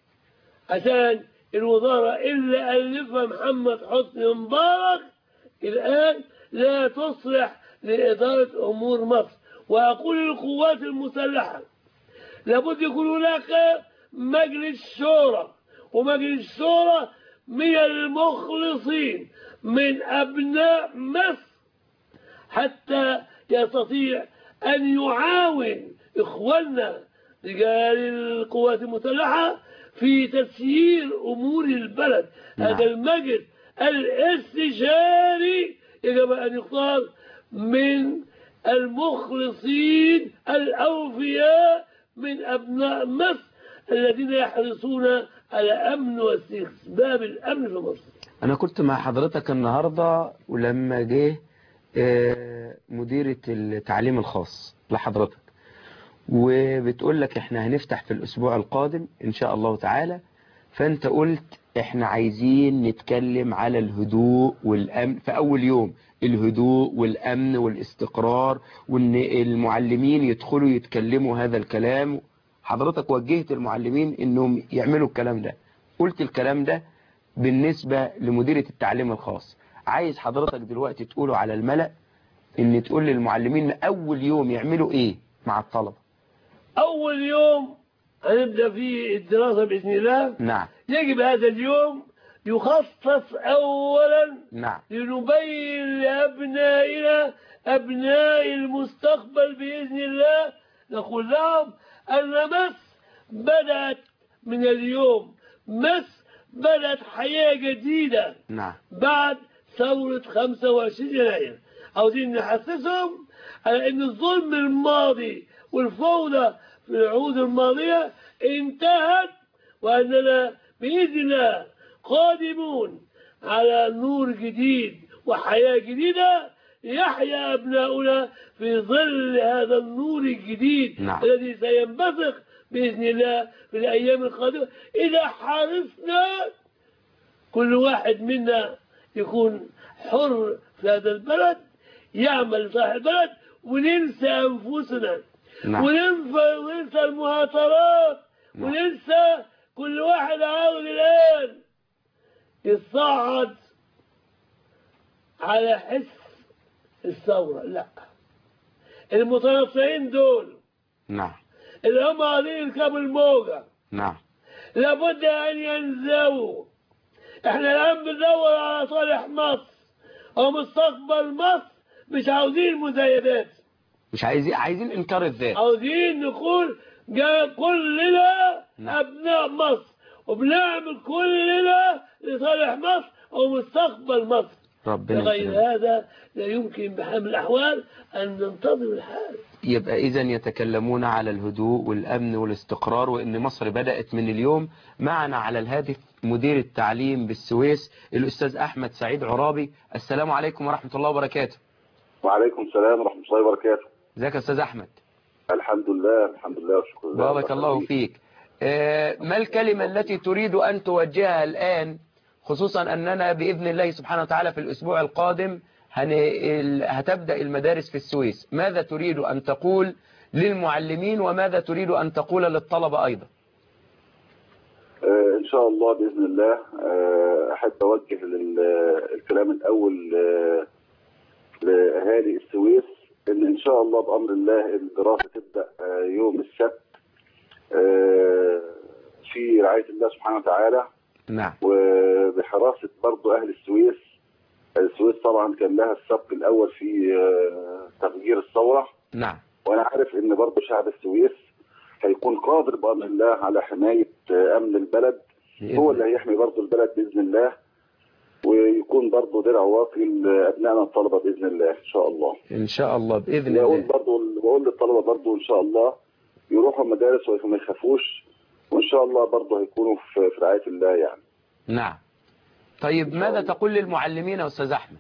عشان الوزارة اللي ألفها محمد حسني مبارك الآن لا تصلح لإدارة أمور مصر وأقول للقوات المسلحة لابد يكون هناك مجلس شورى ومجلس شورى من المخلصين من أبناء مصر حتى يستطيع أن يعاون إخواننا رجال القوات المسلحة في تسيير أمور البلد نعم. هذا المجلس الاستشاري يجب أن يختار من المخلصين الأوفياء من أبناء مصر الذين يحرصون على أمن واستخباب الأمن في مصر أنا كنت مع حضرتك النهاردة ولما جه آه، مديرة التعليم الخاص لحضرتك وبتقول لك احنا هنفتح في الأسبوع القادم إن شاء الله تعالى فأنت قلت احنا عايزين نتكلم على الهدوء والأمن في أول يوم الهدوء والأمن والاستقرار وإن المعلمين يدخلوا يتكلموا هذا الكلام حضرتك وجهت المعلمين إنهم يعملوا الكلام ده قلت الكلام ده بالنسبة لمديرة التعليم الخاص عايز حضرتك دلوقتي تقوله على الملأ ان تقول للمعلمين من اول يوم يعملوا ايه مع الطلبة أول يوم هنبدأ فيه الدراسة بإذن الله نعم يجب هذا اليوم يخصص أولا نعم لنبين لأبنائنا أبناء المستقبل بإذن الله نقول لهم أن مصر بدأت من اليوم مصر بدأت حياة جديدة نعم بعد ثورة 25 يناير عاوزين نحسسهم على أن الظلم الماضي والفوضى في العهود الماضية انتهت وأننا بإذن الله قادمون على نور جديد وحياة جديدة يحيا أبناؤنا في ظل هذا النور الجديد نعم. الذي سينبثق بإذن الله في الأيام القادمة إذا حرصنا كل واحد منا يكون حر في هذا البلد يعمل لصالح البلد وننسى أنفسنا نعم. وننسى, وننسى المهاترات نعم. وننسى كل واحد عاوز الآن يصعد على حس الثورة لا المتنصرين دول نعم اللي هم عايزين يركبوا الموجة نعم لابد أن ينزووا احنا الآن بندور على صالح مصر أو مستقبل مصر مش عاوزين مزايدات مش عايزين عايزين انكار الذات عاوزين نقول جا كلنا نعم. أبناء مصر وبنعمل كلنا لصالح مصر أو مستقبل مصر ربنا غير يكرمك. هذا لا يمكن بحال من الأحوال أن ننتظر الحال يبقى إذا يتكلمون على الهدوء والأمن والاستقرار وإن مصر بدأت من اليوم معنا على الهاتف مدير التعليم بالسويس الأستاذ أحمد سعيد عرابي السلام عليكم ورحمة الله وبركاته وعليكم السلام ورحمة الله وبركاته ازيك يا استاذ احمد الحمد لله الحمد لله والشكر لله بارك الله فيك آه، ما الكلمة التي تريد أن توجهها الآن خصوصا أننا بإذن الله سبحانه وتعالى في الأسبوع القادم هن- ال- هتبدأ المدارس في السويس ماذا تريد أن تقول للمعلمين وماذا تريد أن تقول للطلبة أيضا آه، ان شاء الله باذن الله آه، احب اوجه لل- الكلام الاول آه، لاهالي السويس ان ان شاء الله بامر الله الدراسه تبدا آه، يوم السبت آه، في رعايه الله سبحانه وتعالى نعم وبحراسه برضو اهل السويس السويس طبعا كان لها السبق الاول في آه، تفجير الثوره نعم وانا عارف ان برضه شعب السويس هيكون قادر بامر الله على حمايه آه، امن البلد بإذن هو الله. اللي هيحمي برضه البلد باذن الله ويكون برضه درع واقي لابنائنا الطلبه باذن الله ان شاء الله. إن شاء الله بإذن واقول الله برضه بقول للطلبه برضه ان شاء الله يروحوا المدارس وما يخافوش وان شاء الله برضه هيكونوا في في رعايه الله يعني. نعم طيب ماذا تقول للمعلمين يا أستاذ أحمد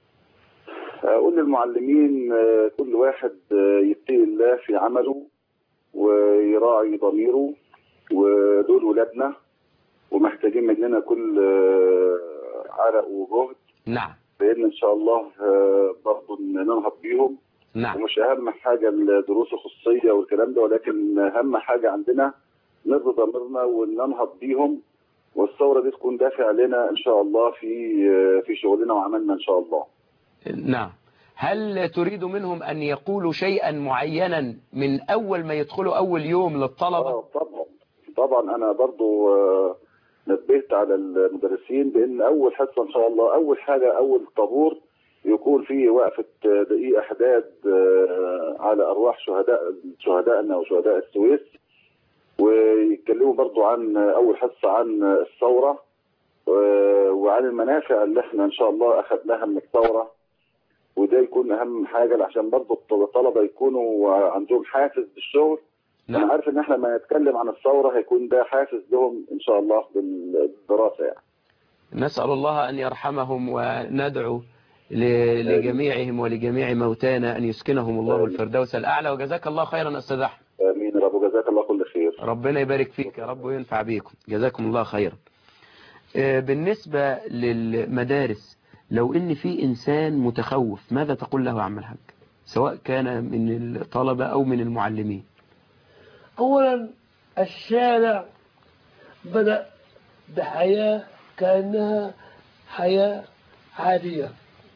اقول للمعلمين آه، كل واحد آه، يتقي الله في عمله ويراعي ضميره ودول ولادنا ومحتاجين مننا كل آه، عرق وجهد نعم لان ان شاء الله آه، برضه ننهض بيهم نعم ومش اهم حاجه الدروس الخصوصيه والكلام ده ولكن اهم حاجه عندنا نرضي ضميرنا وننهض بيهم والثوره دي تكون دافع لنا ان شاء الله في آه، في شغلنا وعملنا ان شاء الله. نعم هل تريد منهم أن يقولوا شيئا معينا من أول ما يدخلوا أول يوم للطلبة اه طبعا طبعا انا برضو آه، نبهت على المدرسين بان اول حصه ان شاء الله اول حاجه اول طابور يكون فيه وقفه آه، دقيقه حداد آه، على ارواح شهداء شهدائنا وشهداء السويس ويتكلموا برضو عن آه، اول حصه عن آه، الثوره آه، وعن المنافع اللي احنا ان شاء الله اخذناها من الثوره وده يكون اهم حاجه عشان برضو الطلبه يكونوا عندهم حافز بالشغل انا نعم عارف ان احنا لما نتكلم عن الثوره هيكون ده حافز لهم ان شاء الله بالدراسه يعني نسأل الله أن يرحمهم وندعو ل- لجميعهم ولجميع موتانا أن يسكنهم الله آمين. الفردوس الأعلى وجزاك الله خيرا أستاذ أحمد امين يا رب وجزاك الله كل خير ربنا يبارك فيك يا رب وينفع بيكم جزاكم الله خيرا آه، بالنسبة للمدارس لو ان في انسان متخوف ماذا تقول له عم الحاج سواء كان من الطلبة او من المعلمين أولا الشارع بدأ بحياة كأنها حياة عادية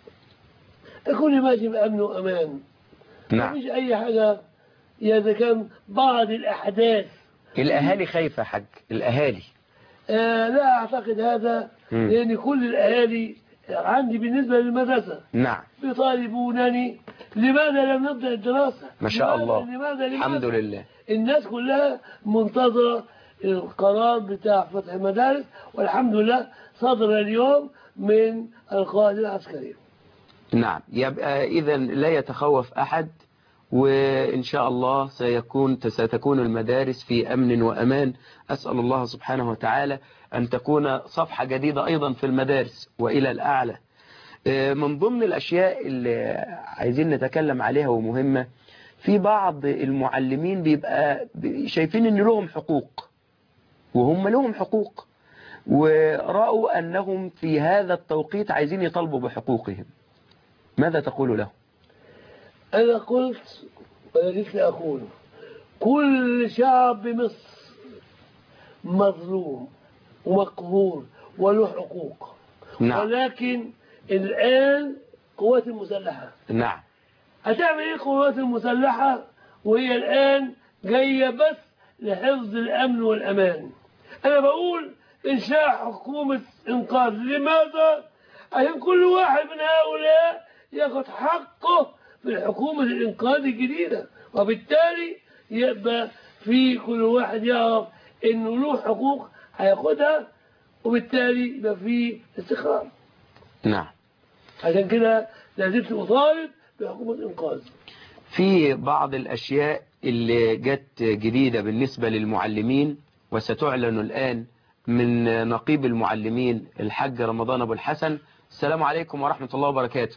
الكل ماشي بأمن وأمان نعم مفيش أي حاجة إذا كان بعض الأحداث الاهالي خايفة يا حاج الاهالي آه لا أعتقد هذا مم. لأن كل الأهالي عندي بالنسبة للمدرسة نعم يطالبونني لماذا لم نبدأ الدراسة ما شاء لماذا- الله لماذا لماذا الحمد لله الناس كلها منتظرة القرار بتاع فتح المدارس والحمد لله صدر اليوم من القائد العسكري نعم يبقى إذا لا يتخوف أحد وإن شاء الله سيكون ستكون المدارس في أمن وأمان أسأل الله سبحانه وتعالى أن تكون صفحة جديدة أيضا في المدارس وإلى الأعلى آه، من ضمن الأشياء اللي عايزين نتكلم عليها ومهمة في بعض المعلمين بيبقى بي- شايفين أن لهم حقوق وهم لهم حقوق ورأوا أنهم في هذا التوقيت عايزين يطالبوا بحقوقهم ماذا تقول له أنا قلت ولذلك أقول كل شعب مصر مظلوم ومقهور وله حقوق نعم ولكن الآن قوات المسلحة نعم هتعمل ايه القوات المسلحة وهي الآن جاية بس لحفظ الأمن والأمان أنا بقول إنشاء حكومة إنقاذ لماذا؟ عشان كل واحد من هؤلاء ياخد حقه في حكومة الإنقاذ الجديدة وبالتالي يبقى في كل واحد يعرف إنه له حقوق هياخدها وبالتالي يبقى في استقرار نعم عشان كده لازلت أطالب بحكومة إنقاذ في بعض الأشياء اللي جت جديدة بالنسبة للمعلمين وستعلن الآن من نقيب المعلمين الحاج رمضان أبو الحسن السلام عليكم ورحمة الله وبركاته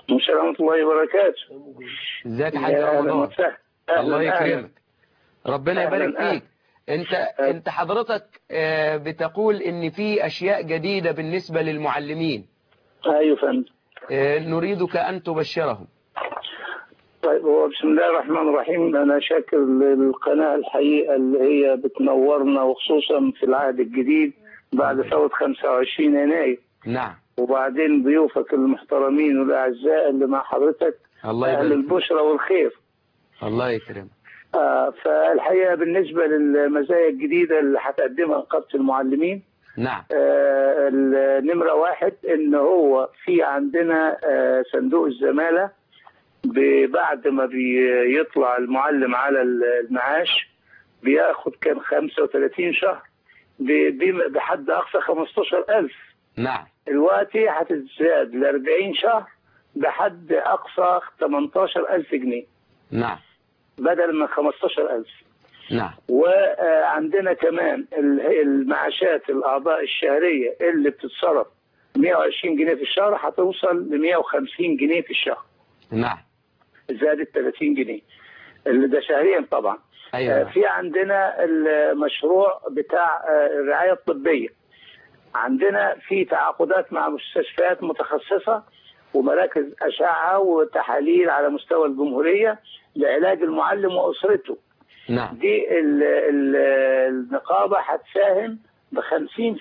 ورحمة الله وبركاته ازيك يا حاج يا أهلا رمضان وسهلا. الله أهلا، أهلا. يكرمك ربنا أهلا، يبارك أهلا. فيك انت انت حضرتك آه، بتقول ان في اشياء جديدة بالنسبة للمعلمين أيوة فندم آه، نريدك ان تبشرهم طيب هو بسم الله الرحمن الرحيم أنا شاكر للقناة الحقيقة اللي هي بتنورنا وخصوصا في العهد الجديد بعد ثورة 25 يناير نعم وبعدين ضيوفك المحترمين والأعزاء اللي مع حضرتك الله أهل يبارك فيك. البشرى والخير الله يكرمك آه فالحقيقة بالنسبة للمزايا الجديدة اللي هتقدمها نقابة المعلمين نعم آه النمرة واحد إن هو في عندنا آه صندوق الزمالة ب- بعد ما بيطلع المعلم على المعاش بياخد كان 35 شهر ب- ب- بحد أقصى 15000 نعم دلوقتي هتتزاد ل 40 شهر بحد أقصى 18000 جنيه نعم بدل من 15000 نعم وعندنا كمان ال- المعاشات الأعضاء الشهرية اللي بتتصرف 120 جنيه في الشهر هتوصل ل 150 جنيه في الشهر نعم زادت 30 جنيه اللي ده شهريا طبعا آه، ايوه في عندنا المشروع بتاع آه، الرعاية الطبية عندنا في تعاقدات مع مستشفيات متخصصة ومراكز أشعة وتحاليل على مستوى الجمهورية لعلاج المعلم وأسرته نعم دي ال ال النقابة هتساهم ب 50%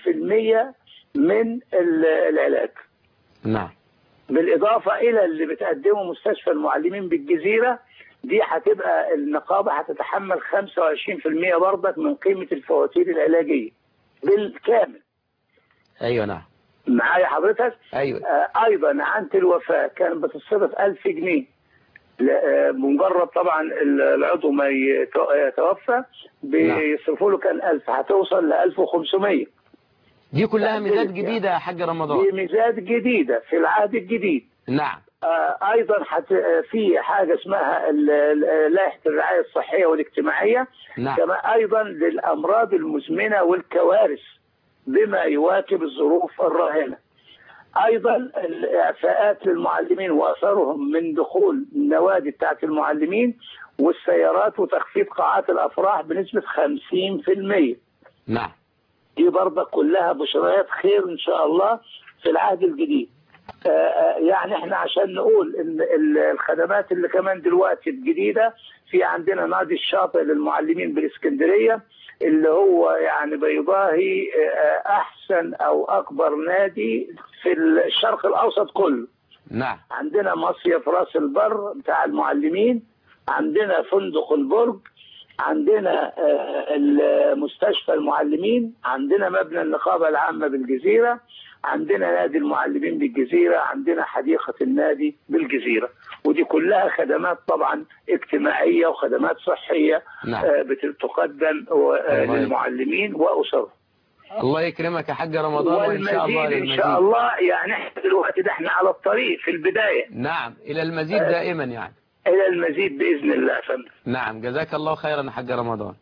من ال- العلاج نعم بالإضافة إلى اللي بتقدمه مستشفى المعلمين بالجزيرة دي هتبقى النقابة هتتحمل 25% برضك من قيمة الفواتير العلاجية بالكامل ايوه نعم معايا حضرتك ايوه آه، أيضا عند الوفاة كانت بتصرف 1000 جنيه ل- آه، بمجرد طبعا ال- العضو ما يت- يتوفى بيصرفوا له كان 1000 هتوصل ل 1500 دي كلها لا، ميزات دي- جديدة يا حاج رمضان دي ميزات جديدة في العهد الجديد نعم آه، ايضا حت... آه، في حاجه اسمها ال- ال- لائحه الرعايه الصحيه والاجتماعيه نعم كما ايضا للامراض المزمنه والكوارث بما يواكب الظروف الراهنه. ايضا الاعفاءات للمعلمين واثرهم من دخول النوادي بتاعت المعلمين والسيارات وتخفيض قاعات الافراح بنسبه 50%. نعم دي برضه كلها بشريات خير ان شاء الله في العهد الجديد آه، آه، يعني احنا عشان نقول ان ال- الخدمات اللي كمان دلوقتي الجديده في عندنا نادي الشاطئ للمعلمين بالاسكندريه اللي هو يعني بيضاهي آه، احسن او اكبر نادي في الشرق الاوسط كله نعم عندنا مصيف راس البر بتاع المعلمين عندنا فندق البرج عندنا آه، مستشفى المعلمين عندنا مبنى النقابة العامة بالجزيرة عندنا نادي المعلمين بالجزيرة عندنا حديقة النادي بالجزيرة ودي كلها خدمات طبعا اجتماعية وخدمات صحية نعم. آه، بتقدم آه، الله للمعلمين وأسرهم الله يكرمك يا حاج رمضان وإن شاء الله والمزيد إن للمزيد شاء الله يعني احنا دلوقتي ده احنا على الطريق في البداية نعم إلى المزيد دائما يعني إلى المزيد بإذن الله يا فندم نعم جزاك الله خيرا يا حاج رمضان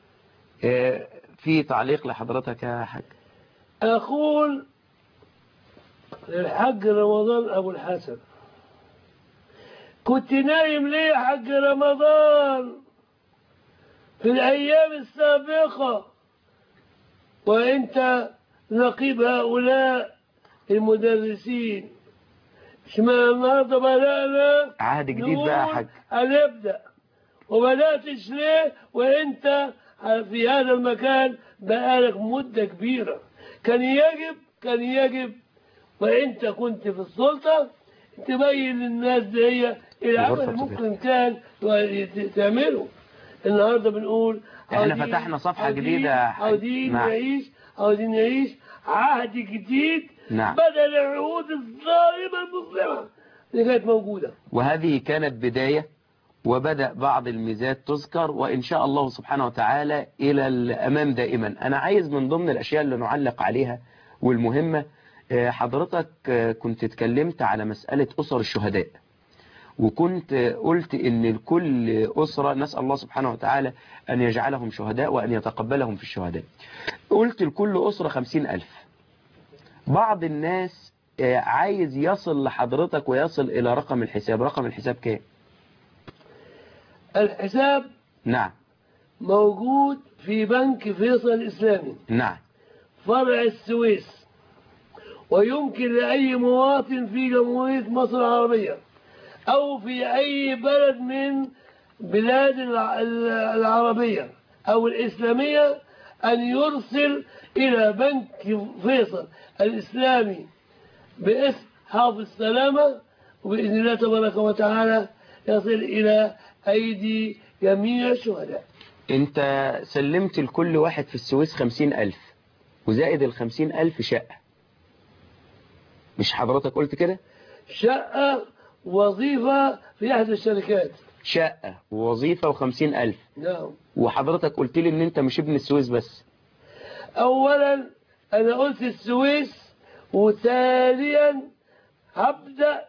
آه، في تعليق لحضرتك يا حاج أقول للحاج رمضان أبو الحسن كنت نايم ليه يا حاج رمضان في الأيام السابقة وأنت نقيب هؤلاء المدرسين اشمعنى النهارده بدأنا عهد جديد بقى يا نقول حاج هنبدأ وبدأتش ليه وانت في هذا المكان بقالك مدة كبيرة كان يجب كان يجب وانت كنت في السلطة تبين للناس دي هي العمل غرفة ممكن كان تعمله النهارده بنقول احنا عاوزين- فتحنا صفحة عاوزين- جديدة يا حاج. عاوزين نعم. نعيش عاوزين نعيش عهد جديد نعم. بدل العهود الظالمة المظلمة اللي كانت موجودة وهذه كانت بداية وبدأ بعض الميزات تذكر وإن شاء الله سبحانه وتعالى إلى الأمام دائما أنا عايز من ضمن الأشياء اللي نعلق عليها والمهمة آه، حضرتك آه، كنت اتكلمت على مسألة أسر الشهداء وكنت آه، قلت إن لكل أسرة نسأل الله سبحانه وتعالى أن يجعلهم شهداء وأن يتقبلهم في الشهداء قلت لكل أسرة خمسين ألف بعض الناس آه، عايز يصل لحضرتك ويصل إلى رقم الحساب رقم الحساب كام الحساب نعم موجود في بنك فيصل الإسلامي نعم فرع السويس ويمكن لأي مواطن في جمهورية مصر العربية أو في أي بلد من بلاد الع- العربية أو الإسلامية أن يرسل إلى بنك فيصل الإسلامي باسم حافظ السلامة وبإذن الله تبارك وتعالى يصل إلى أيدي جميع الشهداء انت سلمت لكل واحد في السويس خمسين ألف وزائد الخمسين ألف شقة مش حضرتك قلت كده شقة وظيفة في أحد الشركات شقة ووظيفة وخمسين ألف نعم وحضرتك قلت لي ان انت مش ابن السويس بس أولا أنا قلت السويس وتاليا هبدأ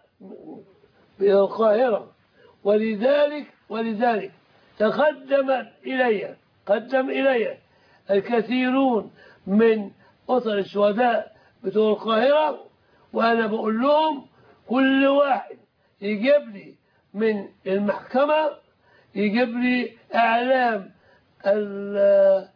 بالقاهرة ولذلك ولذلك تقدمت إلي قدم إلي الكثيرون من أسر الشهداء بتوع القاهرة وأنا بقول لهم كل واحد يجيب لي من المحكمة يجيب لي إعلام ال-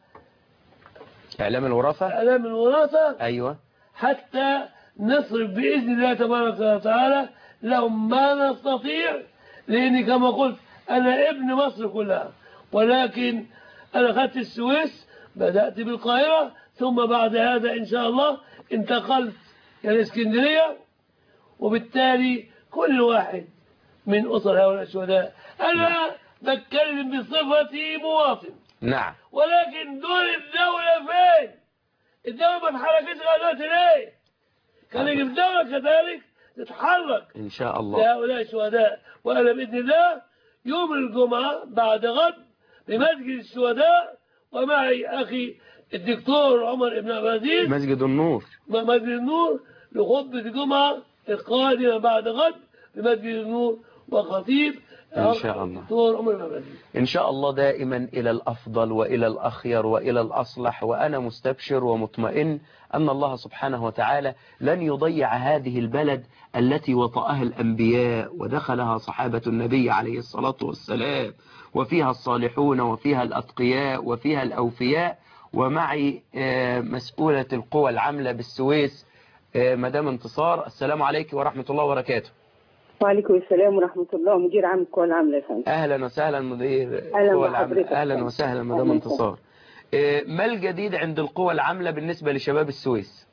اعلام الوراثة إعلام الوراثة ايوه حتى نصرف بإذن الله تبارك وتعالى لهم ما نستطيع لأني كما قلت أنا ابن مصر كلها ولكن أنا أخذت السويس بدأت بالقاهرة ثم بعد هذا إن شاء الله انتقلت إلى الإسكندرية وبالتالي كل واحد من أسر هؤلاء الشهداء أنا بتكلم بصفتي مواطن نعم ولكن دور الدولة فين الدولة ما اتحركتش لغاية دلوقتي ليه كان يجب الدولة كذلك تتحرك ان شاء الله لهؤلاء الشهداء وأنا بإذن الله يوم الجمعة بعد غد بمسجد الشهداء ومعي أخي الدكتور عمر بن عبد العزيز مسجد النور مسجد النور لخطبة الجمعة القادمة بعد غد بمسجد النور وخطيب إن شاء الله. الدكتور عمر بن عبد العزيز إن شاء الله دائما إلى الأفضل وإلى الأخير وإلى الأصلح وأنا مستبشر ومطمئن أن الله سبحانه وتعالى لن يضيع هذه البلد التي وطأها الأنبياء ودخلها صحابة النبي عليه الصلاة والسلام وفيها الصالحون وفيها الأتقياء وفيها الأوفياء ومعي آه، مسؤولة القوى العاملة بالسويس آه، مدام انتصار السلام عليكم ورحمة الله وبركاته وعليكم السلام ورحمة الله مدير عام القوى العاملة يا فندم اهلا وسهلا مدير أهلا القوى العاملة بحضرتك. اهلا وسهلا مدام أهلا انتصار إيه، ما الجديد عند القوى العاملة بالنسبة لشباب السويس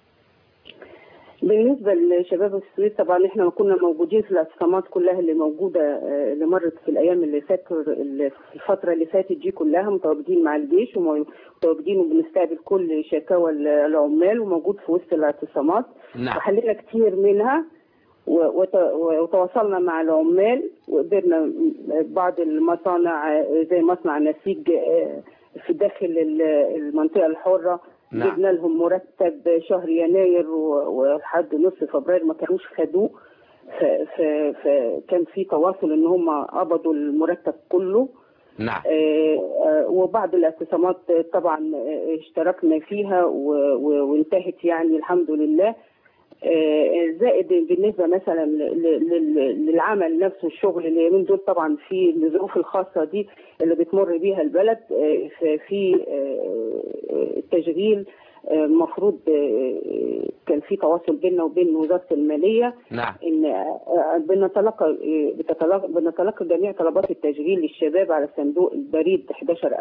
بالنسبة لشباب السويس طبعا احنا كنا موجودين في الاعتصامات كلها اللي موجودة آه، اللي مرت في الأيام اللي فاتت اللي في الفترة اللي فاتت دي كلها متواجدين مع الجيش ومتواجدين وبنستقبل كل شكاوى العمال وموجود في وسط الاعتصامات نعم وحلينا كتير منها و- وت- وتواصلنا مع العمال وقدرنا م- بعض المصانع آه، زي مصنع نسيج آه، في داخل ال- المنطقة الحرة نعم. جبنا لهم مرتب شهر يناير و- ولحد نص فبراير ما كانوش خدوه ف- ف- فكان في تواصل ان هم قبضوا المرتب كله نعم آه، آه، وبعض الاعتصامات آه، طبعا آه، اشتركنا فيها و- و- وانتهت يعني الحمد لله آه، زائد بالنسبه مثلا ل- ل- للعمل نفسه الشغل اليومين دول طبعا في الظروف الخاصه دي اللي بتمر بيها البلد آه، ف- في آه، التشغيل آه، المفروض آه، كان في تواصل بيننا وبين وزاره الماليه نعم ان آه، بنتلقى آه، بتتلقى بنتلقى جميع طلبات التشغيل للشباب على صندوق البريد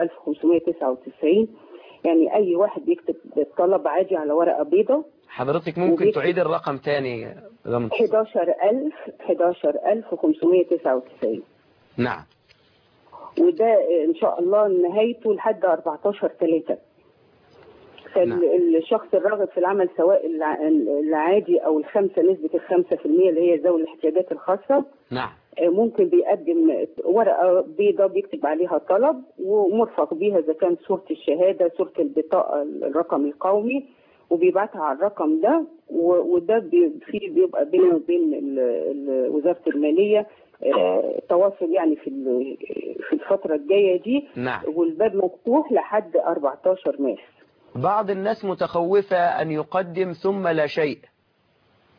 11599 يعني اي واحد بيكتب الطلب عادي على ورقه بيضاء حضرتك ممكن وبيكتب- تعيد الرقم تاني يا مدام انتصار 11000 11599 نعم وده آه، ان شاء الله نهايته لحد 14 3 نعم. فالشخص الراغب في العمل سواء الع- العادي او الخمسه نسبه الخمسة في المية اللي هي ذوي الاحتياجات الخاصه نعم ممكن بيقدم ورقة بيضاء بيكتب عليها طلب ومرفق بيها إذا كان صورة الشهادة صورة البطاقة الرقم القومي وبيبعتها على الرقم ده و- وده بي- فيه بيبقى بينه وبين ال- ال- وزارة المالية آه، تواصل يعني في ال- في الفترة الجاية دي نعم والباب مفتوح لحد 14 مارس بعض الناس متخوفة أن يقدم ثم لا شيء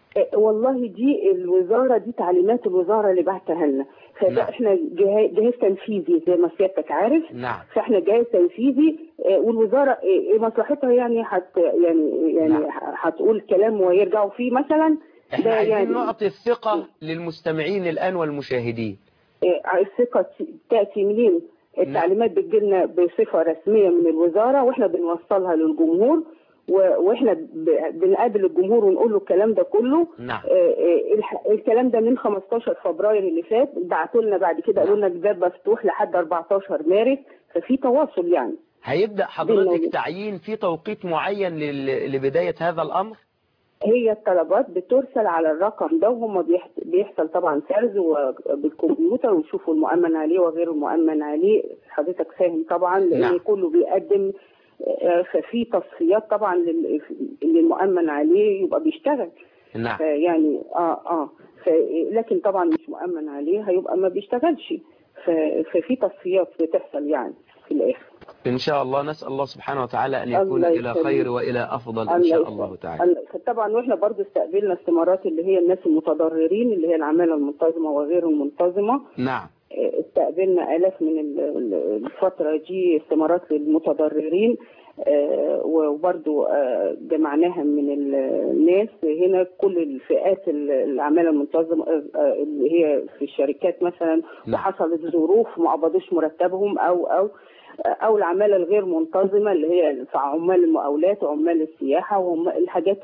آه، والله دي الوزاره دي تعليمات الوزاره اللي بعتها لنا فده نعم. احنا جهاز, جهاز تنفيذي زي ما سيادتك عارف نعم فاحنا جهاز تنفيذي آه، والوزاره آه، إيه مصلحتها يعني حت يعني يعني نعم. هتقول كلام ويرجعوا فيه مثلا احنا ده عايزين يعني نعطي الثقة للمستمعين الآن والمشاهدين آه، الثقه تاتي منين؟ التعليمات بتجيلنا بصفه رسميه من الوزاره واحنا بنوصلها للجمهور و- واحنا ب- بنقابل الجمهور ونقول له الكلام ده كله نعم آه، آه، الح- الكلام ده من 15 فبراير اللي فات بعتوا لنا بعد كده قالوا لنا الباب مفتوح لحد 14 مارس ففي تواصل يعني هيبدأ حضرتك بالموضوع. تعيين في توقيت معين لل- لبداية هذا الأمر هي الطلبات بترسل على الرقم ده وهم بيح- بيحصل طبعا سرز و- بالكمبيوتر ويشوفوا المؤمن عليه وغير المؤمن عليه حضرتك فاهم طبعا لان نعم. كله بيقدم آه، ففي تصفيات طبعا لل- للمؤمن عليه يبقى بيشتغل نعم يعني اه اه ف لكن طبعا مش مؤمن عليه هيبقى ما بيشتغلش ف- ففي تصفيات بتحصل يعني في الاخر إن شاء الله نسأل الله سبحانه وتعالى أن يكون الله إلى يسلمك. خير وإلى أفضل إن الله شاء يسلمك. الله تعالى الله- طبعا واحنا برضو استقبلنا استمارات اللي هي الناس المتضررين اللي هي العماله المنتظمه وغير المنتظمه نعم آه، استقبلنا الاف من ال- ال- الفتره دي استمارات للمتضررين آه، وبرضو آه، جمعناها من ال- الناس هنا كل الفئات ال- العماله المنتظمه آه، آه، اللي هي في الشركات مثلا نعم. وحصلت ظروف ما قبضوش مرتبهم او او او العماله الغير منتظمه اللي هي في عمال المقاولات وعمال السياحه والحاجات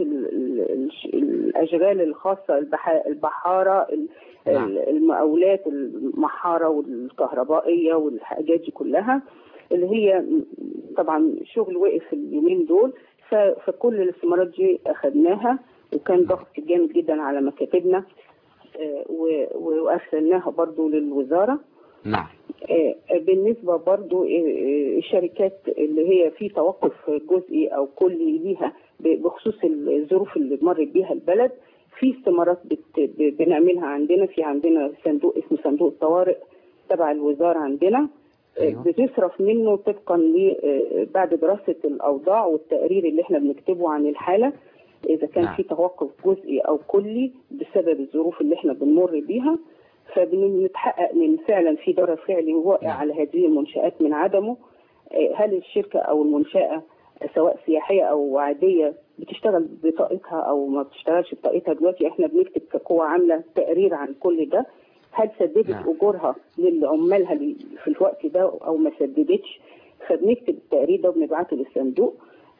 الاشغال الخاصه البح- البحاره ال- نعم. ال- المقاولات المحاره والكهربائيه والحاجات دي كلها اللي هي م- طبعا شغل وقف اليومين دول ف- فكل الاستمارات دي اخذناها وكان ضغط جامد جدا على مكاتبنا آه، و- وارسلناها برضو للوزاره نعم آه، بالنسبة برضو آه، آه، الشركات اللي هي في توقف جزئي أو كلي ليها ب- بخصوص الظروف اللي مرت بيها البلد في استمارات بت- ب- بنعملها عندنا في عندنا صندوق اسمه صندوق الطوارئ تبع الوزارة عندنا آه، أيوة. بتصرف منه طبقا ل آه، بعد دراسة الأوضاع والتقرير اللي احنا بنكتبه عن الحالة إذا كان نعم. في توقف جزئي أو كلي بسبب الظروف اللي احنا بنمر بيها فبنتحقق من فعلا في ضرر فعلي واقع نعم. على هذه المنشآت من عدمه آه، هل الشركة أو المنشأة سواء سياحية أو عادية بتشتغل بطاقتها أو ما بتشتغلش بطاقتها دلوقتي احنا بنكتب كقوة عاملة تقرير عن كل ده هل سددت نعم. أجورها لعمالها اللي في الوقت ده أو ما سددتش فبنكتب التقرير ده وبنبعته للصندوق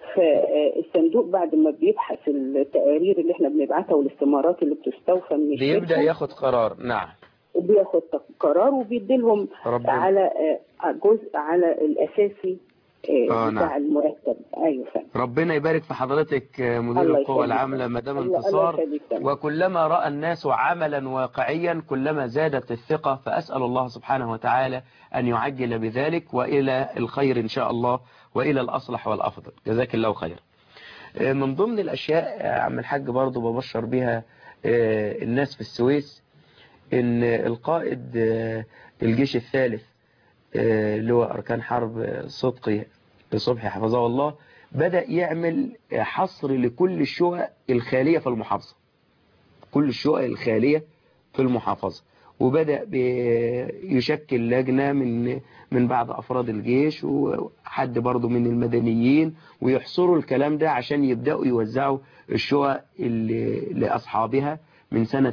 فالصندوق بعد ما بيبحث التقارير اللي احنا بنبعتها والاستمارات اللي بتستوفى من بيبدأ الشركة ياخد قرار نعم وبياخد قرار وبيديلهم ربنا على آه، جزء على الاساسي آه، آه، بتاع نعم. المرتب ايوه فاهم ربنا يبارك في حضرتك آه، مدير الله القوى يخليك. العاملة مدام الله- الله انتصار يخليك تمام. وكلما رأى الناس عملا واقعيا كلما زادت الثقة فأسأل الله سبحانه وتعالى أن يعجل بذلك وإلى الخير إن شاء الله وإلى الأصلح والأفضل جزاك الله خير آه، من ضمن الأشياء آه، عم الحاج برضو ببشر بها آه، الناس في السويس إن القائد آه، الجيش الثالث آه، اللي هو أركان حرب آه، صدقي صبحي حفظه الله بدأ يعمل آه، حصر لكل الشقق الخالية في المحافظة كل الشقق الخالية في المحافظة وبدأ بي- يشكل لجنة من من بعض أفراد الجيش وحد برضه من المدنيين ويحصروا الكلام ده عشان يبدأوا يوزعوا الشقق اللي لأصحابها من سنة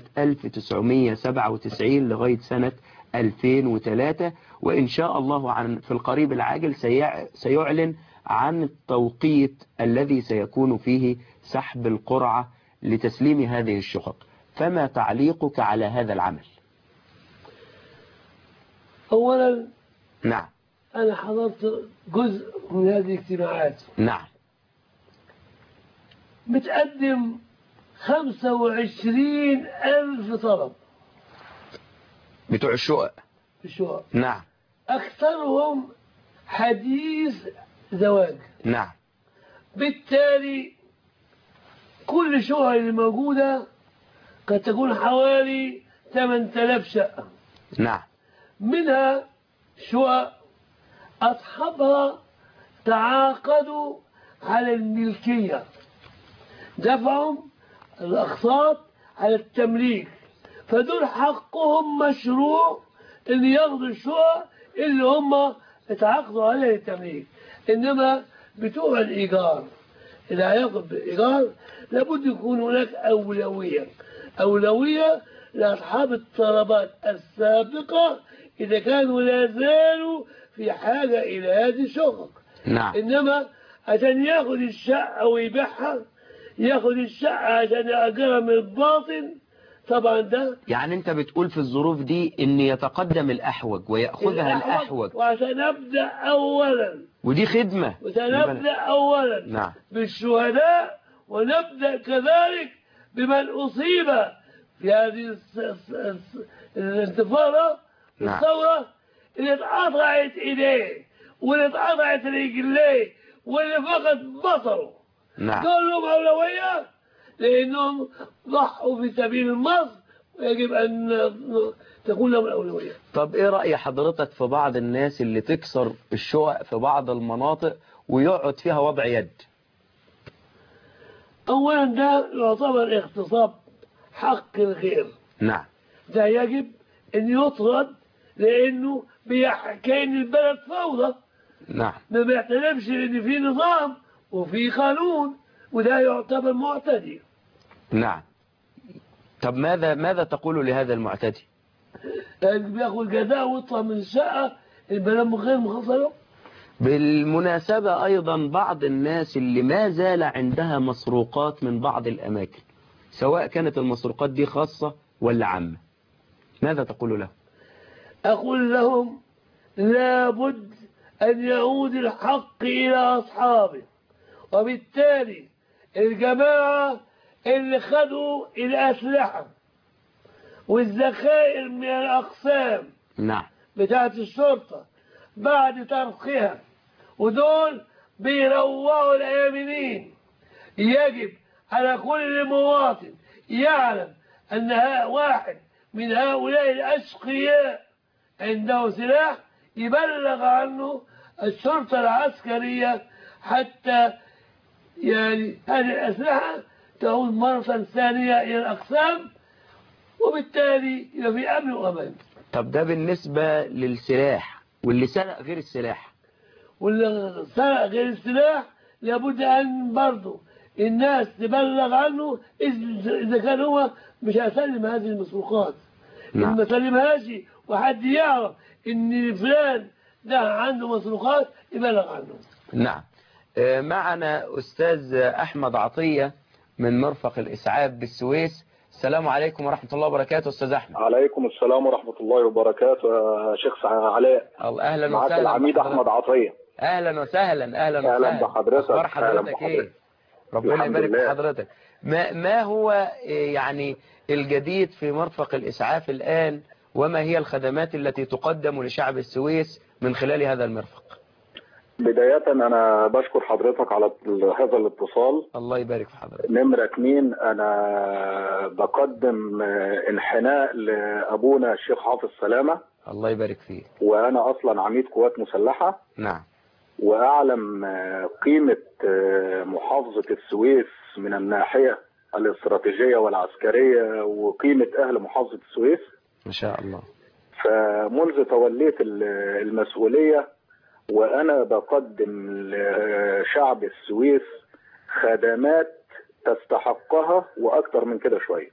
1997 لغاية سنة 2003 وإن شاء الله عن في القريب العاجل سيع- سيعلن عن التوقيت الذي سيكون فيه سحب القرعة لتسليم هذه الشقق فما تعليقك على هذا العمل أولا نعم أنا حضرت جزء من هذه الاجتماعات نعم بتقدم 25 ألف طلب بتوع الشقق في الشقق نعم أكثرهم حديث زواج نعم بالتالي كل الشقق اللي موجودة قد تكون حوالي 8000 شقة نعم منها شقق أصحابها تعاقدوا على الملكية دفعوا الأقساط على التمليك فدول حقهم مشروع ان ياخدوا الشقق اللي هم اتعاقدوا عليها للتمليك انما بتوع الايجار اللي هياخد بالايجار لابد يكون هناك اولويه اولويه لاصحاب الطلبات السابقه اذا كانوا لا زالوا في حاجه الى هذه الشقق نعم انما عشان ياخد الشقه ويبيعها ياخد الشقه عشان ياجرها من الباطن طبعا ده يعني انت بتقول في الظروف دي ان يتقدم الاحوج ويأخذها الاحوج وعشان نبدا اولا ودي خدمة وسنبدا اولا نعم بالشهداء ونبدا كذلك بمن اصيب في هذه الس- الس- الس- الانتفاضه نعم. الثوره اللي اتقطعت ايديه واللي اتقطعت رجليه واللي فقد بصره نعم دول لهم أولوية لأنهم ضحوا في سبيل مصر ويجب أن تكون لهم الأولوية طب ايه رأي حضرتك في بعض الناس اللي تكسر الشقق في بعض المناطق ويقعد فيها وضع يد أولا ده يعتبر اغتصاب حق الغير نعم ده يجب أن يطرد لأنه بيحكي إن البلد فوضى نعم ما بيعترفش إن في نظام وفي قانون وده يعتبر معتدي نعم طب ماذا ماذا تقول لهذا المعتدي اللي بياخد جزاء ويطلع من الشقة البلد غير مخصصة بالمناسبة أيضا بعض الناس اللي ما زال عندها مسروقات من بعض الأماكن سواء كانت المسروقات دي خاصة ولا عامة ماذا تقول له أقول لهم لابد أن يعود الحق إلى أصحابه وبالتالي الجماعة اللي خدوا الأسلحة والذخائر من الأقسام نعم بتاعت الشرطة بعد ترخيها ودول بيروعوا الآمنين يجب على كل مواطن يعلم أن ها- واحد من هؤلاء الأشقياء عنده سلاح يبلغ عنه الشرطة العسكرية حتى يعني هذه الأسلحة تعود مرة ثانية إلى الأقسام وبالتالي يبقى في أمن وأمان طب ده بالنسبة للسلاح واللي سرق غير السلاح واللي سرق غير السلاح لابد أن برضه الناس تبلغ عنه إذ- إذا كان هو مش هيسلم هذه المسروقات نعم. إن ما سلمهاش وحد يعرف إن فلان ده عنده مسروقات يبلغ عنه نعم آه، معنا أستاذ أحمد عطية من مرفق الإسعاف بالسويس السلام عليكم ورحمة الله وبركاته أستاذ أحمد عليكم السلام ورحمة الله وبركاته يا شيخ علاء الله أهلا معك وسهلا العميد بحضرتك. أحمد عطية أهلا وسهلا أهلا أهلا وسهلا بحضرتك. أخبار أهلا حضرتك بحضرتك. إيه ربنا الحمد يبارك في لله. حضرتك ما, ما هو إيه، يعني الجديد في مرفق الإسعاف الآن وما هي الخدمات التي تقدم لشعب السويس من خلال هذا المرفق بداية أنا بشكر حضرتك على هذا الاتصال الله يبارك في حضرتك نمرة اتنين أنا بقدم آه، انحناء لأبونا الشيخ حافظ سلامة الله يبارك فيه وأنا أصلا عميد قوات مسلحة نعم وأعلم آه، قيمة آه، محافظة السويس من الناحية الاستراتيجية والعسكرية وقيمة أهل محافظة السويس ما شاء الله فمنذ توليت ال- المسؤولية وأنا بقدم لشعب السويس خدمات تستحقها وأكتر من كده شوية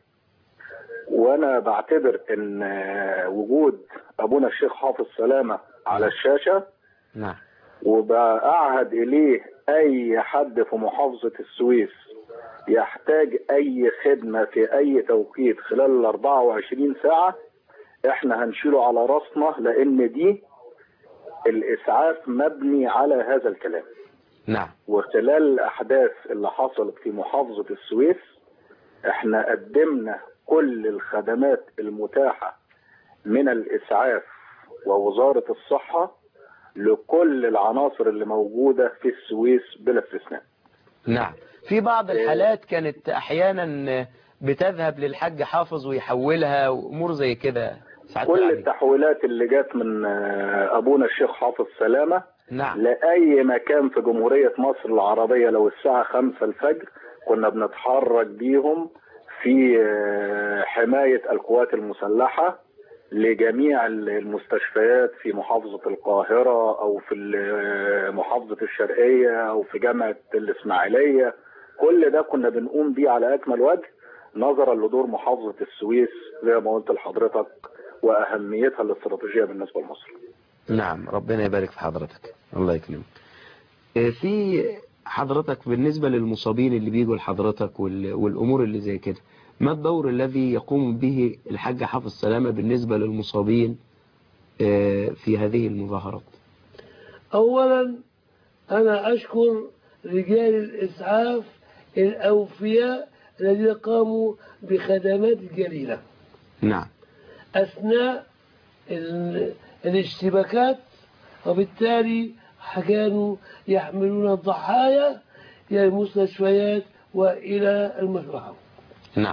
وأنا بعتبر إن وجود أبونا الشيخ حافظ سلامة على الشاشة نعم وبأعهد إليه أي حد في محافظة السويس يحتاج أي خدمة في أي توقيت خلال ال 24 ساعة إحنا هنشيله على راسنا لأن دي الإسعاف مبني على هذا الكلام نعم وخلال الأحداث اللي حصلت في محافظة السويس إحنا قدمنا كل الخدمات المتاحة من الإسعاف ووزارة الصحة لكل العناصر اللي موجودة في السويس بلا استثناء نعم في بعض الحالات كانت احيانا بتذهب للحاج حافظ ويحولها وامور زي كده ساعات كل يعني. التحويلات اللي جت من آه، أبونا الشيخ حافظ سلامة نعم لأي مكان في جمهورية مصر العربية لو الساعة خمسة الفجر كنا بنتحرك بيهم في آه، حماية القوات المسلحة لجميع المستشفيات في محافظة القاهرة أو في ال- محافظة الشرقية أو في جامعة الإسماعيلية كل ده كنا بنقوم بيه على أكمل وجه نظرا لدور محافظة السويس زي ما قلت لحضرتك وأهميتها الاستراتيجية بالنسبة لمصر نعم ربنا يبارك في حضرتك الله يكرمك آه، في حضرتك بالنسبة للمصابين اللي بيجوا لحضرتك وال- والأمور اللي زي كده ما الدور الذي يقوم به الحاج حافظ سلامة بالنسبة للمصابين آه، في هذه المظاهرات أولا أنا أشكر رجال الإسعاف الأوفياء الذين قاموا بخدمات جليلة نعم أثناء ال- الاشتباكات وبالتالي كانوا يحملون الضحايا إلى المستشفيات وإلى المشرحة نعم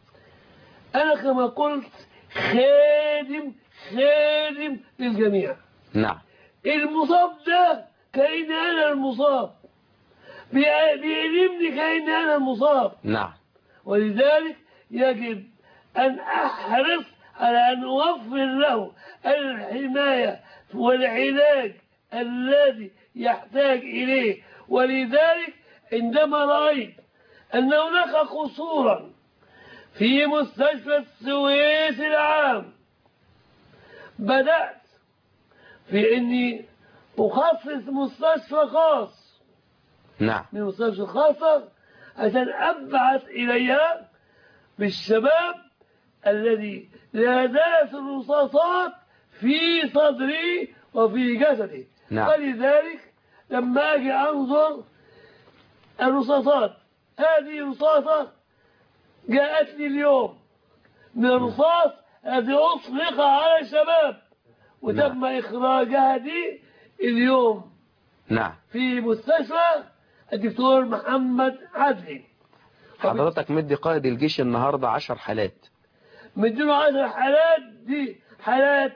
أنا كما قلت خادم خادم للجميع نعم المصاب ده كأن أنا المصاب بي- بيألمني كأن أنا المصاب نعم ولذلك يجب أن أحرص على أن أوفر له الحماية والعلاج الذي يحتاج إليه ولذلك عندما رأيت أن هناك قصورا في مستشفى السويس العام بدأت في أني أخصص مستشفى خاص نعم من المستشفى الخاصة عشان أبعث إليها بالشباب الذي لا زالت الرصاصات في صدري وفي جسدي نعم. ولذلك لما أجي أنظر الرصاصات هذه رصاصة جاءت لي اليوم من الرصاص الذي أطلق على الشباب وتم إخراجها دي اليوم نعم في مستشفى الدكتور محمد عدلي حضرتك مدي قائد الجيش النهاردة عشر حالات مديله عشر حالات دي حالات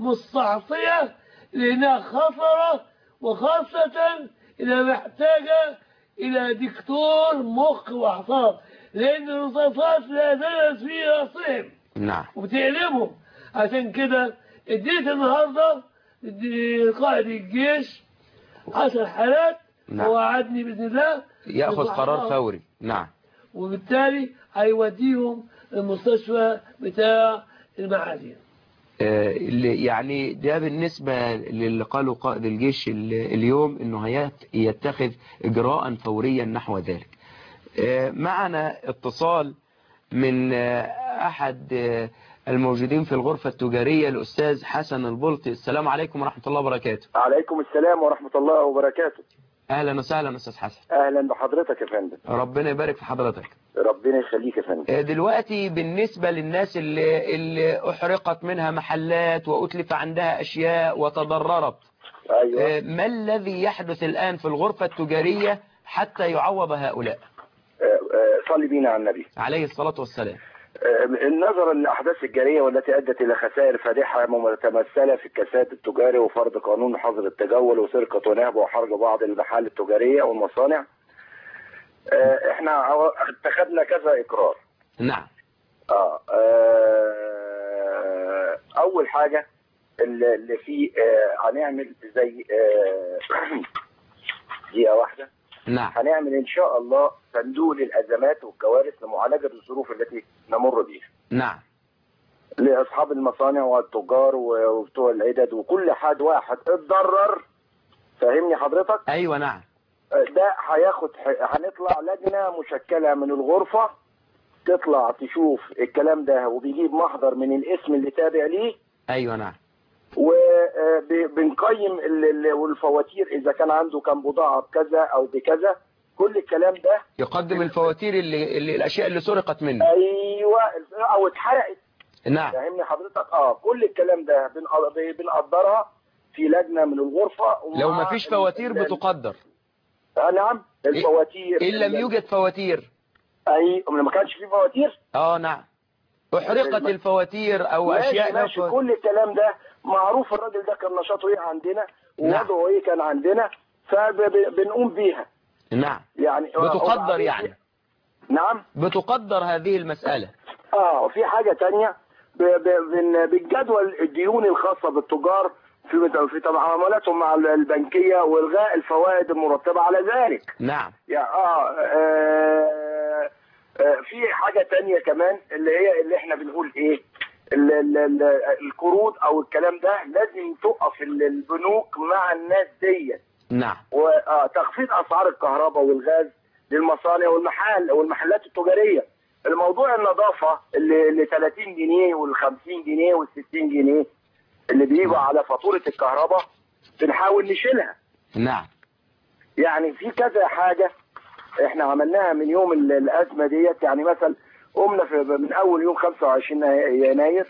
مستعصية لأنها خطرة وخاصة إذا محتاجة إلى دكتور مخ وأعصاب لأن الرصاصات لا زالت في رأسهم نعم وبتقلبهم عشان كده اديت النهارده لقائد الجيش عشر حالات نعم. ووعدني باذن الله يأخذ قرار بصحة. فوري نعم وبالتالي هيوديهم المستشفى بتاع المعادي آه، اللي- يعني ده بالنسبة للي قاله قائد الجيش ال- اليوم انه هيت- يتخذ اجراء فوريا نحو ذلك آه، معنا اتصال من آه، احد آه، الموجودين في الغرفة التجارية الاستاذ حسن البلطي السلام عليكم ورحمة الله وبركاته عليكم السلام ورحمة الله وبركاته اهلا وسهلا استاذ حسن أهلا بحضرتك يا فندم ربنا يبارك في حضرتك ربنا يخليك يا فندم آه، دلوقتي بالنسبة للناس اللي, اللي احرقت منها محلات واتلف عندها اشياء وتضررت أيوة آه، ما الذي يحدث الآن في الغرفة التجارية حتى يعوض هؤلاء آه، آه، صلي بينا على النبي عليه الصلاة والسلام آه، نظرا للأحداث الجارية والتي أدت إلى خسائر فادحة متمثلة في الكساد التجاري وفرض قانون حظر التجول وسرقة ونهب وحرج بعض المحال التجارية والمصانع آه، احنا عو- اتخذنا كذا إقرار نعم آه آه، أول حاجة اللي اللي فيه آه، هنعمل زي آه، دقيقة واحدة نعم هنعمل إن شاء الله صندوق للأزمات والكوارث لمعالجة الظروف التي نمر بها نعم لأصحاب المصانع والتجار وبتوع العدد وكل حد واحد اتضرر فاهمني حضرتك أيوة نعم ده هياخد هنطلع لجنة مشكلة من الغرفة تطلع تشوف الكلام ده وبيجيب محضر من الاسم اللي تابع ليه أيوة نعم وبنقيم والفواتير اذا كان عنده كان بضاعه بكذا او بكذا كل الكلام ده يقدم الفواتير اللي, اللي الأشياء اللي سرقت منه ايوه او اتحرقت نعم فاهمني حضرتك اه كل الكلام ده بن- بنقدرها في لجنه من الغرفه ومع لو ما فيش ال- فواتير ال- بتقدر آه نعم الفواتير إن لم يوجد فواتير اي ما كانش في فواتير اه نعم احرقت الفواتير او ماشي اشياء لا ماشي فو- كل الكلام ده معروف الراجل ده كان نشاطه ايه عندنا نعم. ووضعه ايه كان عندنا فبنقوم بيها نعم يعني بتقدر وبعدين- يعني نعم بتقدر هذه المسألة اه وفي حاجة تانية ب- ب- بن- بالجدول الديون الخاصة بالتجار في في تعاملاتهم مع البنكية والغاء الفوائد المرتبة على ذلك نعم يعني اه, آه, آه في حاجة تانية كمان اللي هي اللي احنا بنقول ايه ال- ال- ال- القروض او الكلام ده لازم تقف ال- البنوك مع الناس ديت نعم وتخفيض اسعار الكهرباء والغاز للمصانع والمحال والمحلات التجاريه الموضوع النظافه اللي اللي 30 جنيه وال 50 جنيه وال 60 جنيه اللي بيجوا على فاتوره الكهرباء بنحاول نشيلها نعم يعني في كذا حاجه احنا عملناها من يوم ال- الازمه ديت يعني مثلا قمنا في من اول يوم 25 يناير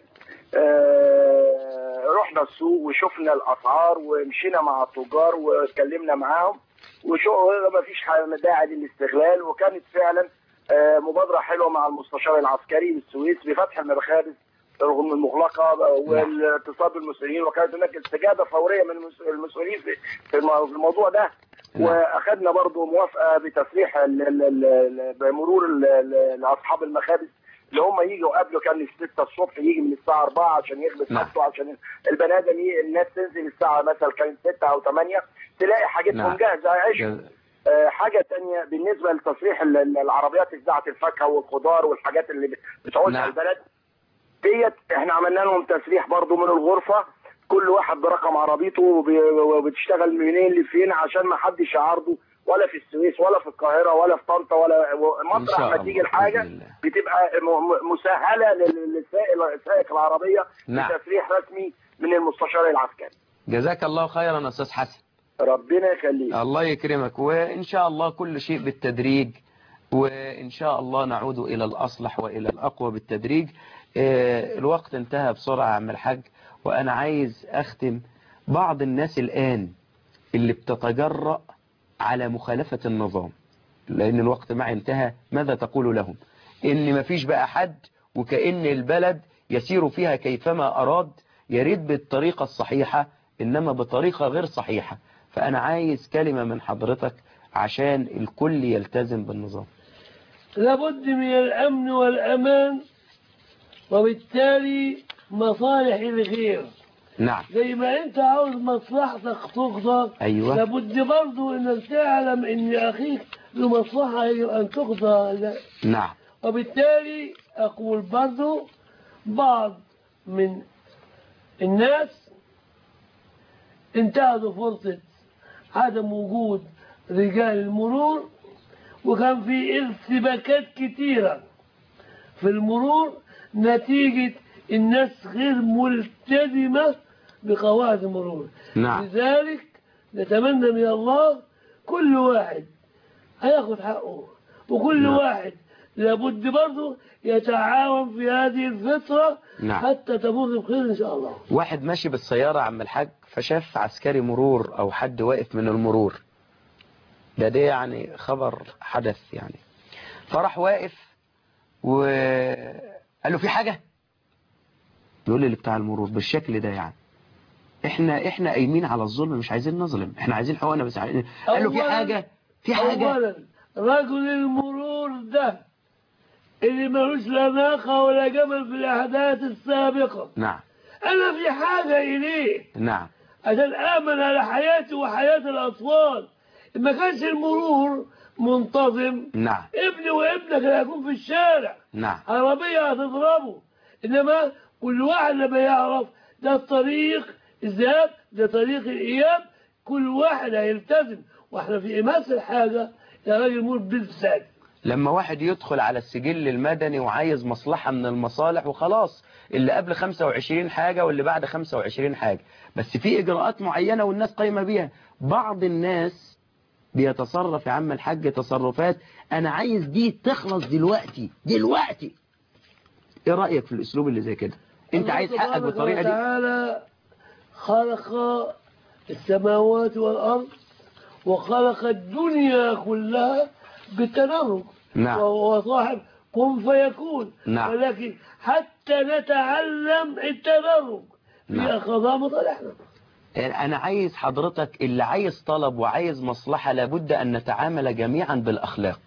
آه، رحنا السوق وشفنا الاسعار ومشينا مع التجار واتكلمنا معاهم وشو ما فيش داعي للاستغلال وكانت فعلا آه، مبادره حلوه مع المستشار العسكري بالسويس بفتح المخابز رغم المغلقه والاتصال بالمسؤولين وكانت هناك استجابه فوريه من المس- المسؤولين في في المو- في الموضوع ده نعم. واخذنا برضو موافقه بتسريح ال- ال- ال- ال- بمرور ال- ال- لاصحاب المخابز اللي هم يجوا قبله كان 6 الصبح يجي من الساعه 4 عشان يخبز نعم. حاجته عشان البني ادم ي- الناس تنزل الساعه مثلا كانت 6 او 8 تلاقي حاجتهم نعم. جاهزه عيش جز- آه، حاجة تانية بالنسبة لتصريح ال- ال- العربيات بتاعة الفاكهة والخضار والحاجات اللي بتعوزها نعم. البلد ديت احنا عملنا لهم تسريح برضو من الغرفة كل واحد برقم عربيته وبي- وبتشتغل منين لفين عشان ما حدش يعارضه ولا في السويس ولا في القاهرة ولا في طنطا ولا إن مطرح شاء ما الله، تيجي الحاجة بإذن الله. بتبقى م- م- مسهلة لل- للسائق سائق العربية نعم. بتسريح رسمي من المستشار العسكري جزاك الله خيرا أستاذ حسن ربنا يخليك الله يكرمك وإن شاء الله كل شيء بالتدريج وإن شاء الله نعود إلى الأصلح وإلى الأقوى بالتدريج آه، الوقت انتهى بسرعة يا عم الحاج وأنا عايز أختم بعض الناس الآن اللي بتتجرأ على مخالفة النظام لأن الوقت معي انتهى ماذا تقول لهم إن مفيش بقى حد وكأن البلد يسير فيها كيفما أراد يريد بالطريقة الصحيحة إنما بطريقة غير صحيحة فأنا عايز كلمة من حضرتك عشان الكل يلتزم بالنظام لابد من الأمن والأمان وبالتالي مصالح الغير نعم زي ما انت عاوز مصلحتك تقضى أيوة. لابد برضو انك تعلم ان اخيك له مصلحة يجب ان تقضى لا. نعم وبالتالي اقول برضو بعض من الناس انتهزوا فرصة عدم وجود رجال المرور وكان في ارتباكات كتيرة في المرور نتيجة الناس غير ملتزمة بقواعد المرور نعم. لذلك نتمنى من الله كل واحد هياخد حقه وكل نعم. واحد لابد برضه يتعاون في هذه الفترة نعم. حتى تمر بخير إن شاء الله واحد ماشي بالسيارة يا عم الحاج فشاف عسكري مرور أو حد واقف من المرور ده ده يعني خبر حدث يعني فراح واقف وقال له في حاجة يقول لي بتاع المرور بالشكل ده يعني احنا احنا قايمين على الظلم مش عايزين نظلم احنا عايزين حقوقنا بس عايزين قال له في أولاً- حاجة في حاجة أولا رجل المرور ده اللي ملوش لا ناقة ولا جمل في الأحداث السابقة نعم أنا في حاجة إليه نعم عشان آمن على حياتي وحياة الأطفال ما كانش المرور منتظم نعم ابني وابنك اللي هيكون في الشارع نعم عربية هتضربه إنما كل واحد لما يعرف ده الطريق الذهاب ده طريق الإياب كل واحد هيلتزم واحنا في إماس الحاجة يا راجل مول بالفساد لما واحد يدخل على السجل المدني وعايز مصلحة من المصالح وخلاص اللي قبل 25 حاجة واللي بعد 25 حاجة بس في إجراءات معينة والناس قايمة بيها بعض الناس بيتصرف يا عم الحاج تصرفات أنا عايز دي تخلص دلوقتي دلوقتي إيه رأيك في الأسلوب اللي زي كده أنت الله عايز حقك تبارك بالطريقة دي وتعالى خلق السماوات والأرض وخلق الدنيا كلها بالتدرج نعم. وهو صاحب كن فيكون نعم. ولكن حتى نتعلم التدرج نعم. في قضاء مصالحنا أنا عايز حضرتك اللي عايز طلب وعايز مصلحة لابد أن نتعامل جميعا بالأخلاق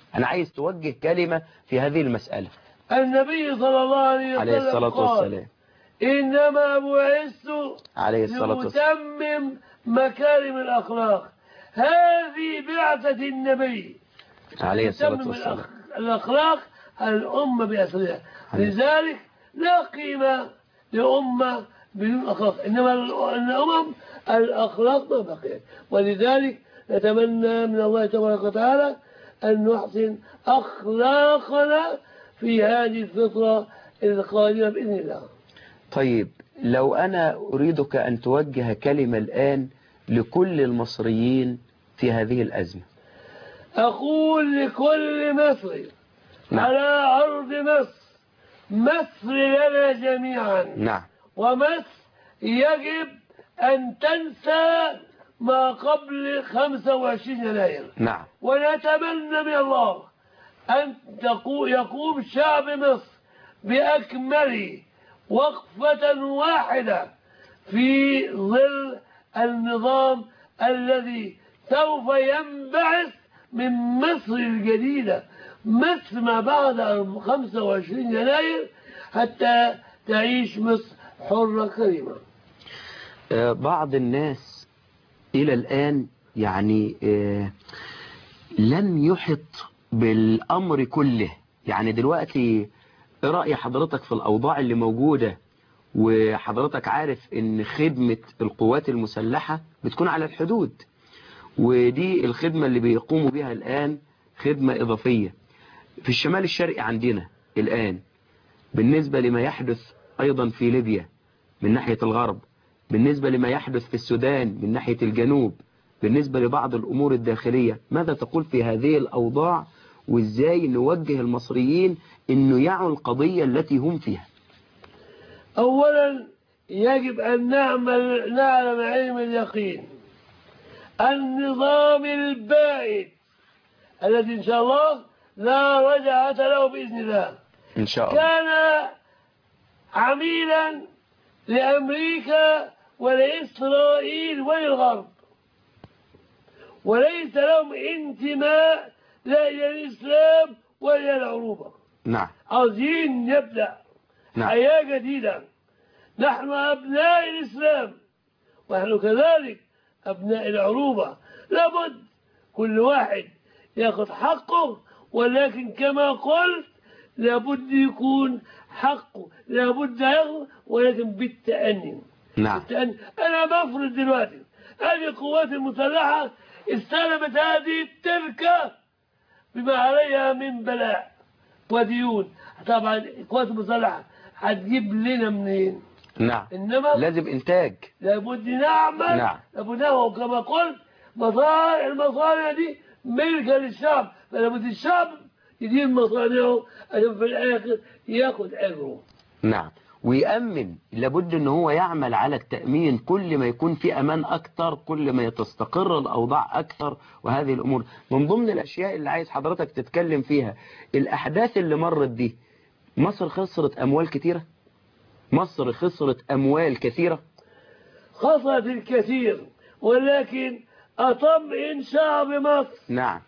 أنا عايز توجه كلمة في هذه المسألة النبي صلى الله عليه وسلم عليه الصلاة قال والسلام إنما بعثت عليه الصلاة والسلام لأتمم مكارم الأخلاق هذه بعثة النبي عليه الصلاة تتمم والسلام الأخ- الأخلاق الأمة بأسرها عليه. لذلك لا قيمة لأمة بدون أخلاق إنما ال- الأمم الأخلاق ما بقيت ولذلك نتمنى من الله تبارك وتعالى أن نحسن أخلاقنا في هذه الفطرة القادمة بإذن الله طيب لو أنا أريدك أن توجه كلمة الآن لكل المصريين في هذه الأزمة أقول لكل مصري نعم. على أرض مصر مصر لنا جميعا نعم ومصر يجب أن تنسى ما قبل 25 يناير نعم ونتمنى من الله أن تقو- يقوم شعب مصر بأكمل وقفة واحدة في ظل النظام الذي سوف ينبعث من مصر الجديدة مصر ما بعد 25 يناير حتى تعيش مصر حرة كريمة آه، بعض الناس إلى الآن يعني آه، لم يحط بالأمر كله يعني دلوقتي إيه رأي حضرتك في الأوضاع اللي موجودة وحضرتك عارف ان خدمة القوات المسلحة بتكون على الحدود ودي الخدمة اللي بيقوموا بها الآن خدمة إضافية في الشمال الشرقي عندنا الآن بالنسبة لما يحدث أيضا في ليبيا من ناحية الغرب بالنسبة لما يحدث في السودان من ناحية الجنوب بالنسبة لبعض الأمور الداخلية ماذا تقول في هذه الأوضاع وإزاي نوجه المصريين أنه يعوا القضية التي هم فيها أولا يجب أن نعمل نعلم علم اليقين النظام البائد الذي إن شاء الله لا رجعة له بإذن الله إن شاء الله كان عميلا لأمريكا ولإسرائيل وللغرب وليس لهم انتماء لا إلى الإسلام ولا إلى العروبة نعم عاوزين نبدأ نعم حياة جديدة نحن أبناء الإسلام ونحن كذلك أبناء العروبة لابد كل واحد ياخذ حقه ولكن كما قلت لابد يكون حقه لابد ياخذ ولكن بالتأني نعم بالتأني أنا بفرض دلوقتي هذه القوات المسلحة استلمت هذه التركة بما عليها من بلاء وديون طبعا القوات المسلحة هتجيب لنا منين نعم إنما لازم إنتاج لابد نعمل نعم. لابد نعمل كما قلت مصانع المصانع دي ملكة للشعب فلابد الشعب يدير مصانعه عشان في الآخر ياخد أجره نعم ويأمن لابد ان هو يعمل على التأمين كل ما يكون في أمان أكتر كل ما تستقر الأوضاع أكتر وهذه الأمور من ضمن الأشياء اللي عايز حضرتك تتكلم فيها الأحداث اللي مرت دي مصر خسرت أموال كتيرة مصر خسرت أموال كثيرة خسرت الكثير ولكن أطمئن شعب مصر نعم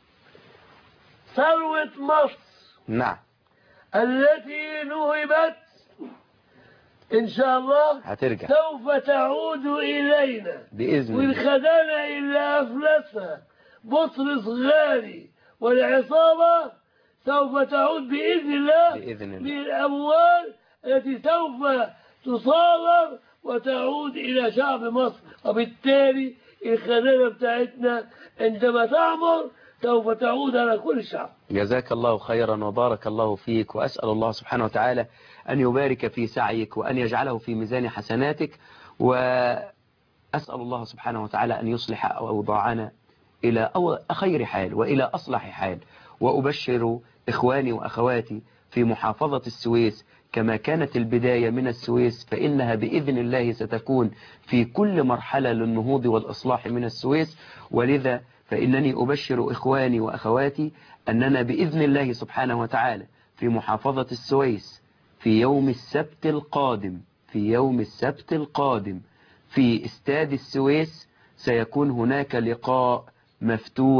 ثروة مصر نعم التي نهبت إن شاء الله هترجع سوف تعود إلينا بإذن وإن الله خدانا إلا أفلسها بطرس غالي والعصابة سوف تعود بإذن الله بإذن الله بالأموال التي سوف تصادر وتعود إلى شعب مصر وبالتالي الخزانة بتاعتنا عندما تعمر سوف تعود على كل الشعب جزاك الله خيرا وبارك الله فيك وأسأل الله سبحانه وتعالى أن يبارك في سعيك وأن يجعله في ميزان حسناتك وأسأل الله سبحانه وتعالى أن يصلح أوضاعنا إلى أو- خير حال وإلى أصلح حال وأبشر إخواني وأخواتي في محافظة السويس كما كانت البداية من السويس فإنها بإذن الله ستكون في كل مرحلة للنهوض والإصلاح من السويس ولذا فإنني أبشر إخواني وأخواتي أننا بإذن الله سبحانه وتعالى في محافظة السويس في يوم السبت القادم في يوم السبت القادم في استاد السويس سيكون هناك لقاء مفتوح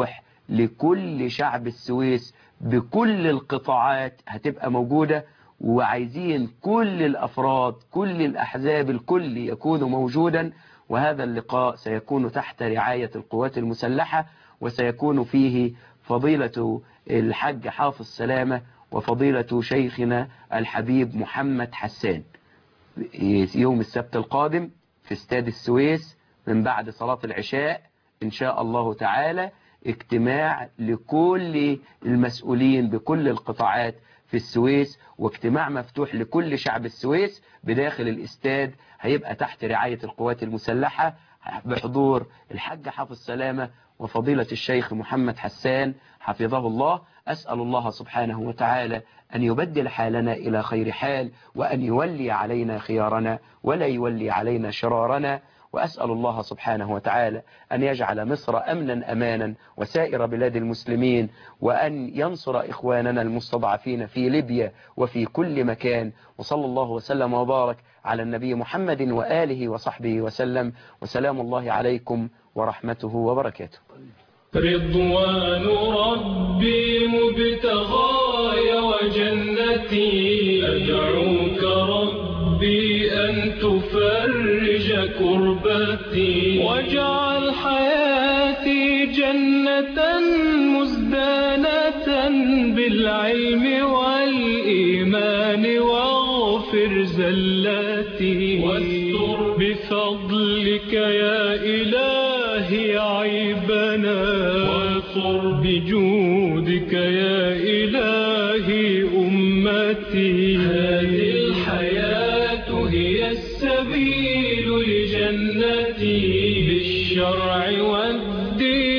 لكل شعب السويس بكل القطاعات هتبقى موجودة وعايزين كل الأفراد كل الأحزاب الكل يكون موجودا وهذا اللقاء سيكون تحت رعاية القوات المسلحة وسيكون فيه فضيلة الحج حافظ سلامة وفضيلة شيخنا الحبيب محمد حسان يوم السبت القادم في استاد السويس من بعد صلاة العشاء إن شاء الله تعالى اجتماع لكل المسؤولين بكل القطاعات في السويس واجتماع مفتوح لكل شعب السويس بداخل الاستاد هيبقى تحت رعاية القوات المسلحة بحضور الحاج حافظ سلامة وفضيلة الشيخ محمد حسان حفظه الله أسأل الله سبحانه وتعالى أن يبدل حالنا إلى خير حال وأن يولي علينا خيارنا ولا يولي علينا شرارنا وأسأل الله سبحانه وتعالى أن يجعل مصر أمنا أمانا وسائر بلاد المسلمين وأن ينصر إخواننا المستضعفين في ليبيا وفي كل مكان وصلى الله وسلم وبارك على النبي محمد وآله وصحبه وسلم وسلام الله عليكم ورحمته وبركاته رضوان ربي مبتغاي وجنتي أدعوك ربي أن تفرج كربتي واجعل حياتي جنة مزدانة بالعلم والإيمان واغفر زلاتي واستر بفضلك يا إلهي عيبنا وانصر بجودك يا إلهي أمتي هذه الحياة هي السبيل لجنتي بالشرع والدين